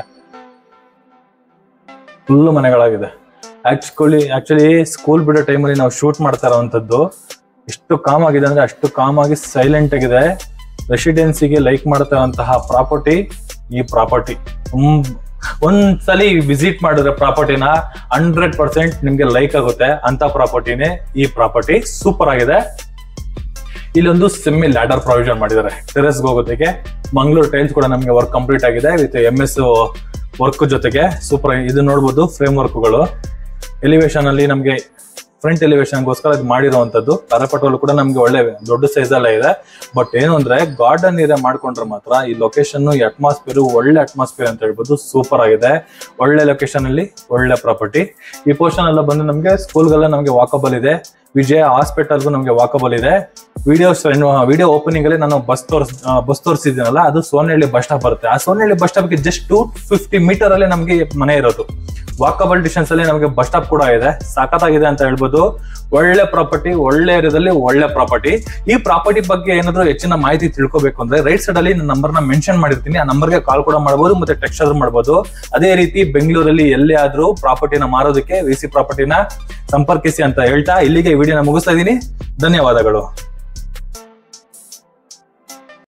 ಫುಲ್ಲು ಮನೆಗಳಾಗಿದೆ ಆಕ್ಚುಲಿ ಆಕ್ಚುಲಿ ಸ್ಕೂಲ್ ಬಿಡೋ ಟೈಮಲ್ಲಿ ನಾವು ಶೂಟ್ ಮಾಡ್ತಾ ಇರೋವಂಥದ್ದು ಎಷ್ಟು ಕಾಮ್ ಆಗಿದೆ ಅಂದ್ರೆ ಅಷ್ಟು ಕಾಮ್ ಆಗಿ ಸೈಲೆಂಟ್ ಆಗಿದೆ ರೆಸಿಡೆನ್ಸಿಗೆ ಲೈಕ್ ಮಾಡ್ತಾ ಇರುವಂತಹ ಪ್ರಾಪರ್ಟಿ ಈ ಪ್ರಾಪರ್ಟಿ ತುಂಬ ಒಂದ್ಸಲಿ ವಿಸಿಟ್ ಮಾಡಿದ್ರೆ ಪ್ರಾಪರ್ಟಿನ ಹಂಡ್ರೆಡ್ ಪರ್ಸೆಂಟ್ ನಿಮ್ಗೆ ಲೈಕ್ ಆಗುತ್ತೆ ಅಂತ ಪ್ರಾಪರ್ಟಿನೇ ಈ ಪ್ರಾಪರ್ಟಿ ಸೂಪರ್ ಆಗಿದೆ ಇಲ್ಲೊಂದು ಸೆಮಿ ಲ್ಯಾಡರ್ ಪ್ರಾವಿಷನ್ ಮಾಡಿದ್ದಾರೆ ಟೆರೆಸ್ ಹೋಗೋದಕ್ಕೆ ಮಂಗಳೂರು ಟೈಲ್ಸ್ ಕೂಡ ನಮಗೆ ವರ್ಕ್ ಕಂಪ್ಲೀಟ್ ಆಗಿದೆ ವಿತ್ ಎಂ ಎಸ್ ವರ್ಕ್ ಜೊತೆಗೆ ಸೂಪರ್ ಇದು ನೋಡ್ಬೋದು ಫ್ರೇಮ್ ವರ್ಕ್ಗಳು ಎಲಿವೇಶನ್ ಅಲ್ಲಿ ನಮಗೆ ಫ್ರಂಟ್ ಎಲಿವೇಶನ್ಗೋಸ್ಕರ ಇದು ಮಾಡಿರುವಂತದ್ದು ತಾರಪಟೋಲ್ ಕೂಡ ನಮ್ಗೆ ಒಳ್ಳೆ ದೊಡ್ಡ ಸೈಜ್ ಅಲ್ಲೇ ಇದೆ ಬಟ್ ಏನು ಅಂದ್ರೆ ಗಾರ್ಡನ್ ಏರಿಯಾ ಮಾಡ್ಕೊಂಡ್ರೆ ಮಾತ್ರ ಈ ಲೊಕೇಶನ್ ಈ ಅಟ್ಮಾಸ್ಫಿಯರ್ ಒಳ್ಳೆ ಅಟ್ಮಾಸ್ಫಿಯರ್ ಅಂತ ಹೇಳ್ಬೋದು ಸೂಪರ್ ಆಗಿದೆ ಒಳ್ಳೆ ಲೊಕೇಶನ್ ಅಲ್ಲಿ ಒಳ್ಳೆ ಪ್ರಾಪರ್ಟಿ ಈ ಪೋರ್ಷನ್ ಎಲ್ಲ ಬಂದು ನಮಗೆ ಸ್ಕೂಲ್ಗೆಲ್ಲ ನಮಗೆ ವಾಕಬಲ್ ಇದೆ ವಿಜಯ ಹಾಸ್ಪಿಟಲ್ಗೂ ನಮಗೆ ವಾಕಬಲ್ ಇದೆ ವಿಡಿಯೋಸ್ ವಿಡಿಯೋ ಓಪನಿಂಗ್ ಅಲ್ಲಿ ನಾನು ಬಸ್ ತೋರ್ಸ್ ಬಸ್ ತೋರಿಸಿದ್ದೀನಲ್ಲ ಅದು ಸೋನಹಳ್ಳಿ ಬಸ್ ಸ್ಟಾಪ್ ಬರುತ್ತೆ ಆ ಸೋನಹಳ್ಳಿ ಬಸ್ ಸ್ಟಾಪ್ಗೆ ಜಸ್ಟ್ ಟೂ ಫಿಫ್ಟಿ ಮೀಟರ್ ಅಲ್ಲಿ ನಮಗೆ ಮನೆ ಇರೋದು ವಾಕಬಲ್ ಡಿಸ್ಟೆನ್ಸ್ ಅಲ್ಲಿ ನಮಗೆ ಬಸ್ ಸ್ಟಾಪ್ ಕೂಡ ಇದೆ ಸಾಕತ್ತಾಗಿದೆ ಅಂತ ಹೇಳ್ಬೋದು ಒಳ್ಳೆ ಪ್ರಾಪರ್ಟಿ ಒಳ್ಳೆ ಏರಿಯಾದಲ್ಲಿ ಒಳ್ಳೆ ಪ್ರಾಪರ್ಟಿ ಈ ಪ್ರಾಪರ್ಟಿ ಬಗ್ಗೆ ಏನಾದ್ರು ಹೆಚ್ಚಿನ ಮಾಹಿತಿ ತಿಳ್ಕೊಬೇಕು ಅಂದ್ರೆ ರೈಟ್ ಸೈಡ್ ಅಲ್ಲಿ ನನ್ನ ನಂಬರ್ನ ಮೆನ್ಷನ್ ಮಾಡಿರ್ತೀನಿ ಆ ನಂಬರ್ಗೆ ಕಾಲ್ ಕೂಡ ಮಾಡಬಹುದು ಮತ್ತೆ ಟೆಕ್ಸ್ಟ್ ಆದ್ರೂ ಮಾಡಬಹುದು ಅದೇ ರೀತಿ ಬೆಂಗಳೂರಲ್ಲಿ ಎಲ್ಲೇ ಆದ್ರೂ ಪ್ರಾಪರ್ಟಿನ ಮಾರೋದಕ್ಕೆ ವಿ ಸಿ ಪ್ರಾಪರ್ಟಿನ ಸಂಪರ್ಕಿಸಿ ಅಂತ ಹೇಳ್ತಾ ಇಲ್ಲಿಗೆ ವಿಡಿಯೋನ ಮುಗಿಸ್ತಾ ಇದ್ದೀನಿ ಧನ್ಯವಾದಗಳು